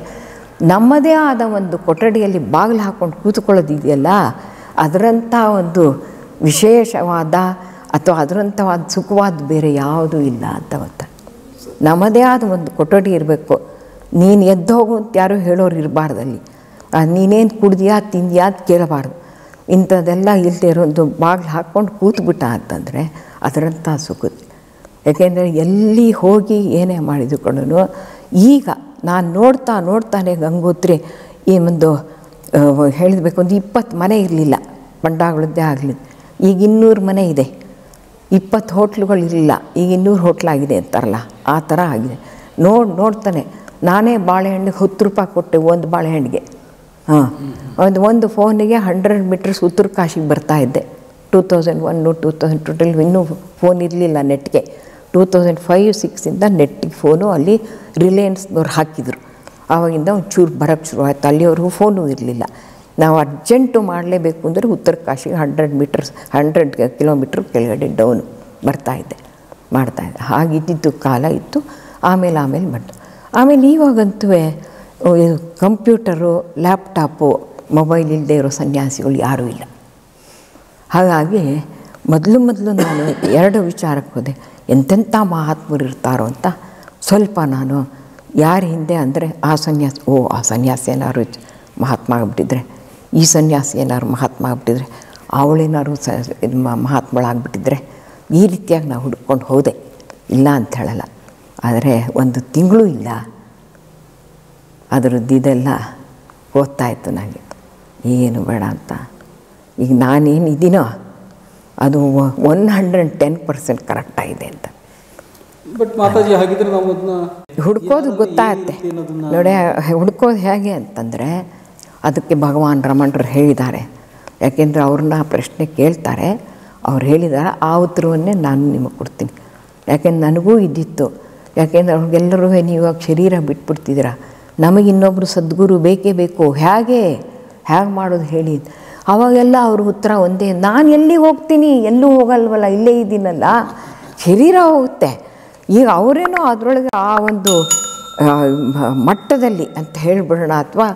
A: ನಮ್ಮದೇ ಆದ ಒಂದು ಕೊಠಡಿಯಲ್ಲಿ ಬಾಗಿಲು ಹಾಕ್ಕೊಂಡು ಕೂತ್ಕೊಳ್ಳೋದಿದೆಯಲ್ಲ ಅದರಂಥ ಒಂದು ವಿಶೇಷವಾದ ಅಥವಾ ಅದರಂಥವಾದ ಸುಖವಾದ ಬೇರೆ ಯಾವುದೂ ಇಲ್ಲ ಅಂತ ಗೊತ್ತ ನಮ್ಮದೇ ಆದ ಒಂದು ಕೊಠಡಿ ಇರಬೇಕು ನೀನು ಎದ್ದು ಹೋಗು ಅಂತ ಯಾರೂ ಹೇಳೋರು ಇರಬಾರ್ದಲ್ಲಿ ನೀನೇನು ಕುಡ್ದಿಯಾ ತಿಂದ್ಯಾ ಅಂತ ಕೇಳಬಾರ್ದು ಇಂಥದ್ದೆಲ್ಲ ಇಲ್ಲದೆ ಇರೋದು ಬಾಗಿಲು ಹಾಕ್ಕೊಂಡು ಕೂತ್ಬಿಟ್ಟ ಅಂತಂದರೆ ಅದರಂಥ ಸುಖ ಯಾಕೆಂದರೆ ಎಲ್ಲಿ ಹೋಗಿ ಏನೇ ಮಾಡಿದುಕೊಂಡು ಈಗ ನಾನು ನೋಡ್ತಾ ನೋಡ್ತಾನೆ ಗಂಗೋತ್ರಿ ಈ ಒಂದು ಹೇಳಿದ್ಬೇಕು ಒಂದು ಇಪ್ಪತ್ತು ಮನೆ ಇರಲಿಲ್ಲ ಬಂಡಾಗಳದ್ದೇ ಆಗಲಿ ಈಗ ಇನ್ನೂರು ಮನೆ ಇದೆ ಇಪ್ಪತ್ತು ಹೋಟ್ಲುಗಳು ಇರಲಿಲ್ಲ ಈಗ ಇನ್ನೂರು ಹೋಟ್ಲಾಗಿದೆ ಅಂತಾರಲ್ಲ ಆ ಥರ ಆಗಿದೆ ನೋಡಿ ನೋಡ್ತಾನೆ ನಾನೇ ಬಾಳೆಹಣ್ಣಿಗೆ ಹತ್ತು ರೂಪಾಯಿ ಕೊಟ್ಟೆ ಒಂದು ಬಾಳೆಹಣ್ಣಿಗೆ ಹಾಂ ಒಂದು ಒಂದು ಫೋನಿಗೆ ಹಂಡ್ರೆಡ್ ಮೀಟರ್ಸ್ ಉತ್ತರ ಕಾಶಿಗೆ ಬರ್ತಾ ಇದ್ದೆ two thousand one two thousand total ಇನ್ನೂ ಫೋನ್ ಇರಲಿಲ್ಲ ನೆಟ್ಗೆ ಟೂ ತೌಸಂಡ್ ಫೈವ್ ಸಿಕ್ಸಿಂದ ನೆಟ್ಟಿಗೆ ಫೋನು ಅಲ್ಲಿ ರಿಲಯನ್ಸ್ನವ್ರು ಹಾಕಿದರು ಆವಾಗಿಂದ ಒಂಚೂರು ಬರೋಕ್ಕೆ ಶುರುವಾಯಿತು ಅಲ್ಲಿವರೆಗೂ ಫೋನು ಇರಲಿಲ್ಲ ನಾವು ಅರ್ಜೆಂಟು ಮಾಡಲೇಬೇಕು ಅಂದರೆ ಉತ್ತರ ಕಾಶಿಗೆ ಹಂಡ್ರೆಡ್ ಮೀಟರ್ಸ್ ಹಂಡ್ರೆಡ್ ಕಿಲೋಮೀಟ್ರ್ ಕೆಳಗಡೆ ಡೌನು ಬರ್ತಾಯಿದ್ದೆ ಮಾಡ್ತಾಯಿದ್ದೆ ಹಾಗಿದ್ದಿದ್ದು ಕಾಲ ಇತ್ತು ಆಮೇಲೆ ಆಮೇಲೆ ಬಂತು ಆಮೇಲೆ ಇವಾಗಂತೂ ಇದು ಕಂಪ್ಯೂಟರು ಲ್ಯಾಪ್ಟಾಪು ಮೊಬೈಲ್ ಇಲ್ಲದೆ ಇರೋ ಸನ್ಯಾಸಿಗಳು ಯಾರೂ ಇಲ್ಲ ಹಾಗಾಗಿ ಮೊದಲು ಮೊದಲು ನಾನು ಎರಡು ವಿಚಾರಕ್ಕೆ ಹೋದೆ ಎಂತೆಂಥ ಮಹಾತ್ಮರು ಇರ್ತಾರೋ ಅಂತ ಸ್ವಲ್ಪ ನಾನು ಯಾರ ಹಿಂದೆ ಅಂದರೆ ಆ ಸನ್ಯಾಸಿ ಓ ಆ ಸನ್ಯಾಸಿ ಏನಾದ್ರು ಮಹಾತ್ಮ ಆಗಿಬಿಟ್ಟಿದ್ರೆ ಈ ಸನ್ಯಾಸಿ ಏನಾದ್ರು ಮಹಾತ್ಮ ಆಗಿಬಿಟ್ಟಿದ್ರೆ ಅವಳೇನಾದ್ರು ಸ ಇದು ಮ- ಮಹಾತ್ಮಳಾಗ್ಬಿಟ್ಟಿದ್ರೆ ಈ ರೀತಿಯಾಗಿ ನಾವು ಹುಡ್ಕೊಂಡು ಹೋದೆ ಇಲ್ಲ ಅಂತ ಹೇಳಲ್ಲ ಆದರೆ ಒಂದು ತಿಂಗಳು ಇಲ್ಲ ಅದರದ್ದು ಇದೆಲ್ಲ ಓದ್ತಾಯಿತ್ತು ನನಗೆ ಏನು ಬೇಡ ಅಂತ ಈಗ ನಾನೇನು ಇದೀನೋ ಅದು ಒನ್ ಹಂಡ್ರೆಡ್ ಟೆನ್ ಪರ್ಸೆಂಟ್ ಕರೆಕ್ಟಾಗಿದೆ ಅಂತ
B: ಬಟ್ ಮಾತಾಜಿ ಹಾಗಿದ್ರೆ ನಾವು ಅದನ್ನ
A: ಹುಡ್ಕೋದು ಗೊತ್ತಾಗತ್ತೆ ನೋಡಿ ಹುಡ್ಕೋದು ಹೇಗೆ ಅಂತಂದರೆ ಅದಕ್ಕೆ ಭಗವಾನ್ ರಮಣರು ಹೇಳಿದ್ದಾರೆ ಯಾಕೆಂದರೆ ಅವ್ರನ್ನ ಪ್ರಶ್ನೆ ಕೇಳ್ತಾರೆ ಅವ್ರು ಹೇಳಿದ್ದಾರೆ ಆ ಉತ್ತರವನ್ನೇ ನಾನು ನಿಮಗೆ ಕೊಡ್ತೀನಿ ಯಾಕೆಂದ್ರೆ ನನಗೂ ಇದ್ದಿತ್ತು ಯಾಕೆಂದ್ರೆ ಅವ್ರಿಗೆಲ್ಲರೂ ನೀವು ಇವಾಗ ಶರೀರ ಬಿಟ್ಬಿಡ್ತಿದ್ದೀರ ನಮಗೆ ಇನ್ನೊಬ್ಬರು ಸದ್ಗುರು ಬೇಕೇ ಬೇಕು ಹೇಗೆ ಹೇಗೆ ಮಾಡೋದು ಹೇಳಿ ಅವಾಗೆಲ್ಲ ಅವ್ರ ಉತ್ತರ ಒಂದೇ ನಾನು ಎಲ್ಲಿ ಹೋಗ್ತೀನಿ ಎಲ್ಲೂ ಹೋಗಲ್ವಲ್ಲ ಇಲ್ಲೇ ಇದ್ದೀನಲ್ಲ ಶರೀರ ಹೋಗುತ್ತೆ ಈಗ ಅವರೇನೋ ಅದರೊಳಗೆ ಆ ಒಂದು ಆ, ಮ- ಮಟ್ಟದಲ್ಲಿ ಅಂತ ಹೇಳಿಬಿಡೋಣ ಅಥವಾ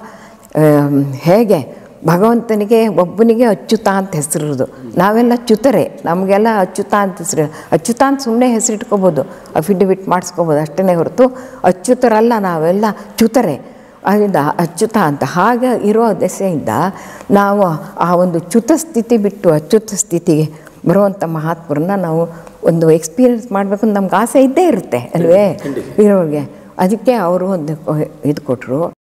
A: ಹೇಗೆ ಭಗವಂತನಿಗೆ ಒಬ್ಬನಿಗೆ ಅಚ್ಯುತ ಅಂತ ಹೆಸರಿರೋದು ನಾವೆಲ್ಲ ಚ್ಯುತರೆ ನಮಗೆಲ್ಲ ಅಚ್ಯುತ ಅಂತ ಹೆಸರು ಅಚ್ಯುತ ಅಂತ ಸುಮ್ಮನೆ ಹೆಸರಿಟ್ಕೋಬೋದು ಅಫಿಡವಿಟ್ ಮಾಡಿಸ್ಕೋಬೋದು ಅಷ್ಟೇ ಹೊರತು ಅಚ್ಯುತರಲ್ಲ ನಾವೆಲ್ಲ ಚ್ಯುತರೆ ಅದರಿಂದ ಅಚ್ಯುತ ಅಂತ ಹಾಗೆ ಇರೋ ದೆಸೆಯಿಂದ ನಾವು ಆ ಒಂದು ಚ್ಯುತ ಸ್ಥಿತಿ ಬಿಟ್ಟು ಅಚ್ಯುತ ಸ್ಥಿತಿಗೆ ಬರುವಂಥ ಮಹಾತ್ಮರನ್ನ ನಾವು ಒಂದು ಎಕ್ಸ್ಪೀರಿಯನ್ಸ್ ಮಾಡಬೇಕು ಅಂತ ನಮ್ಗೆ ಆಸೆ ಇದ್ದೇ ಇರುತ್ತೆ ಅಲ್ವೇ ಇರೋರಿಗೆ ಅದಕ್ಕೆ ಅವರು ಒಂದು ಇದು ಕೊಟ್ಟರು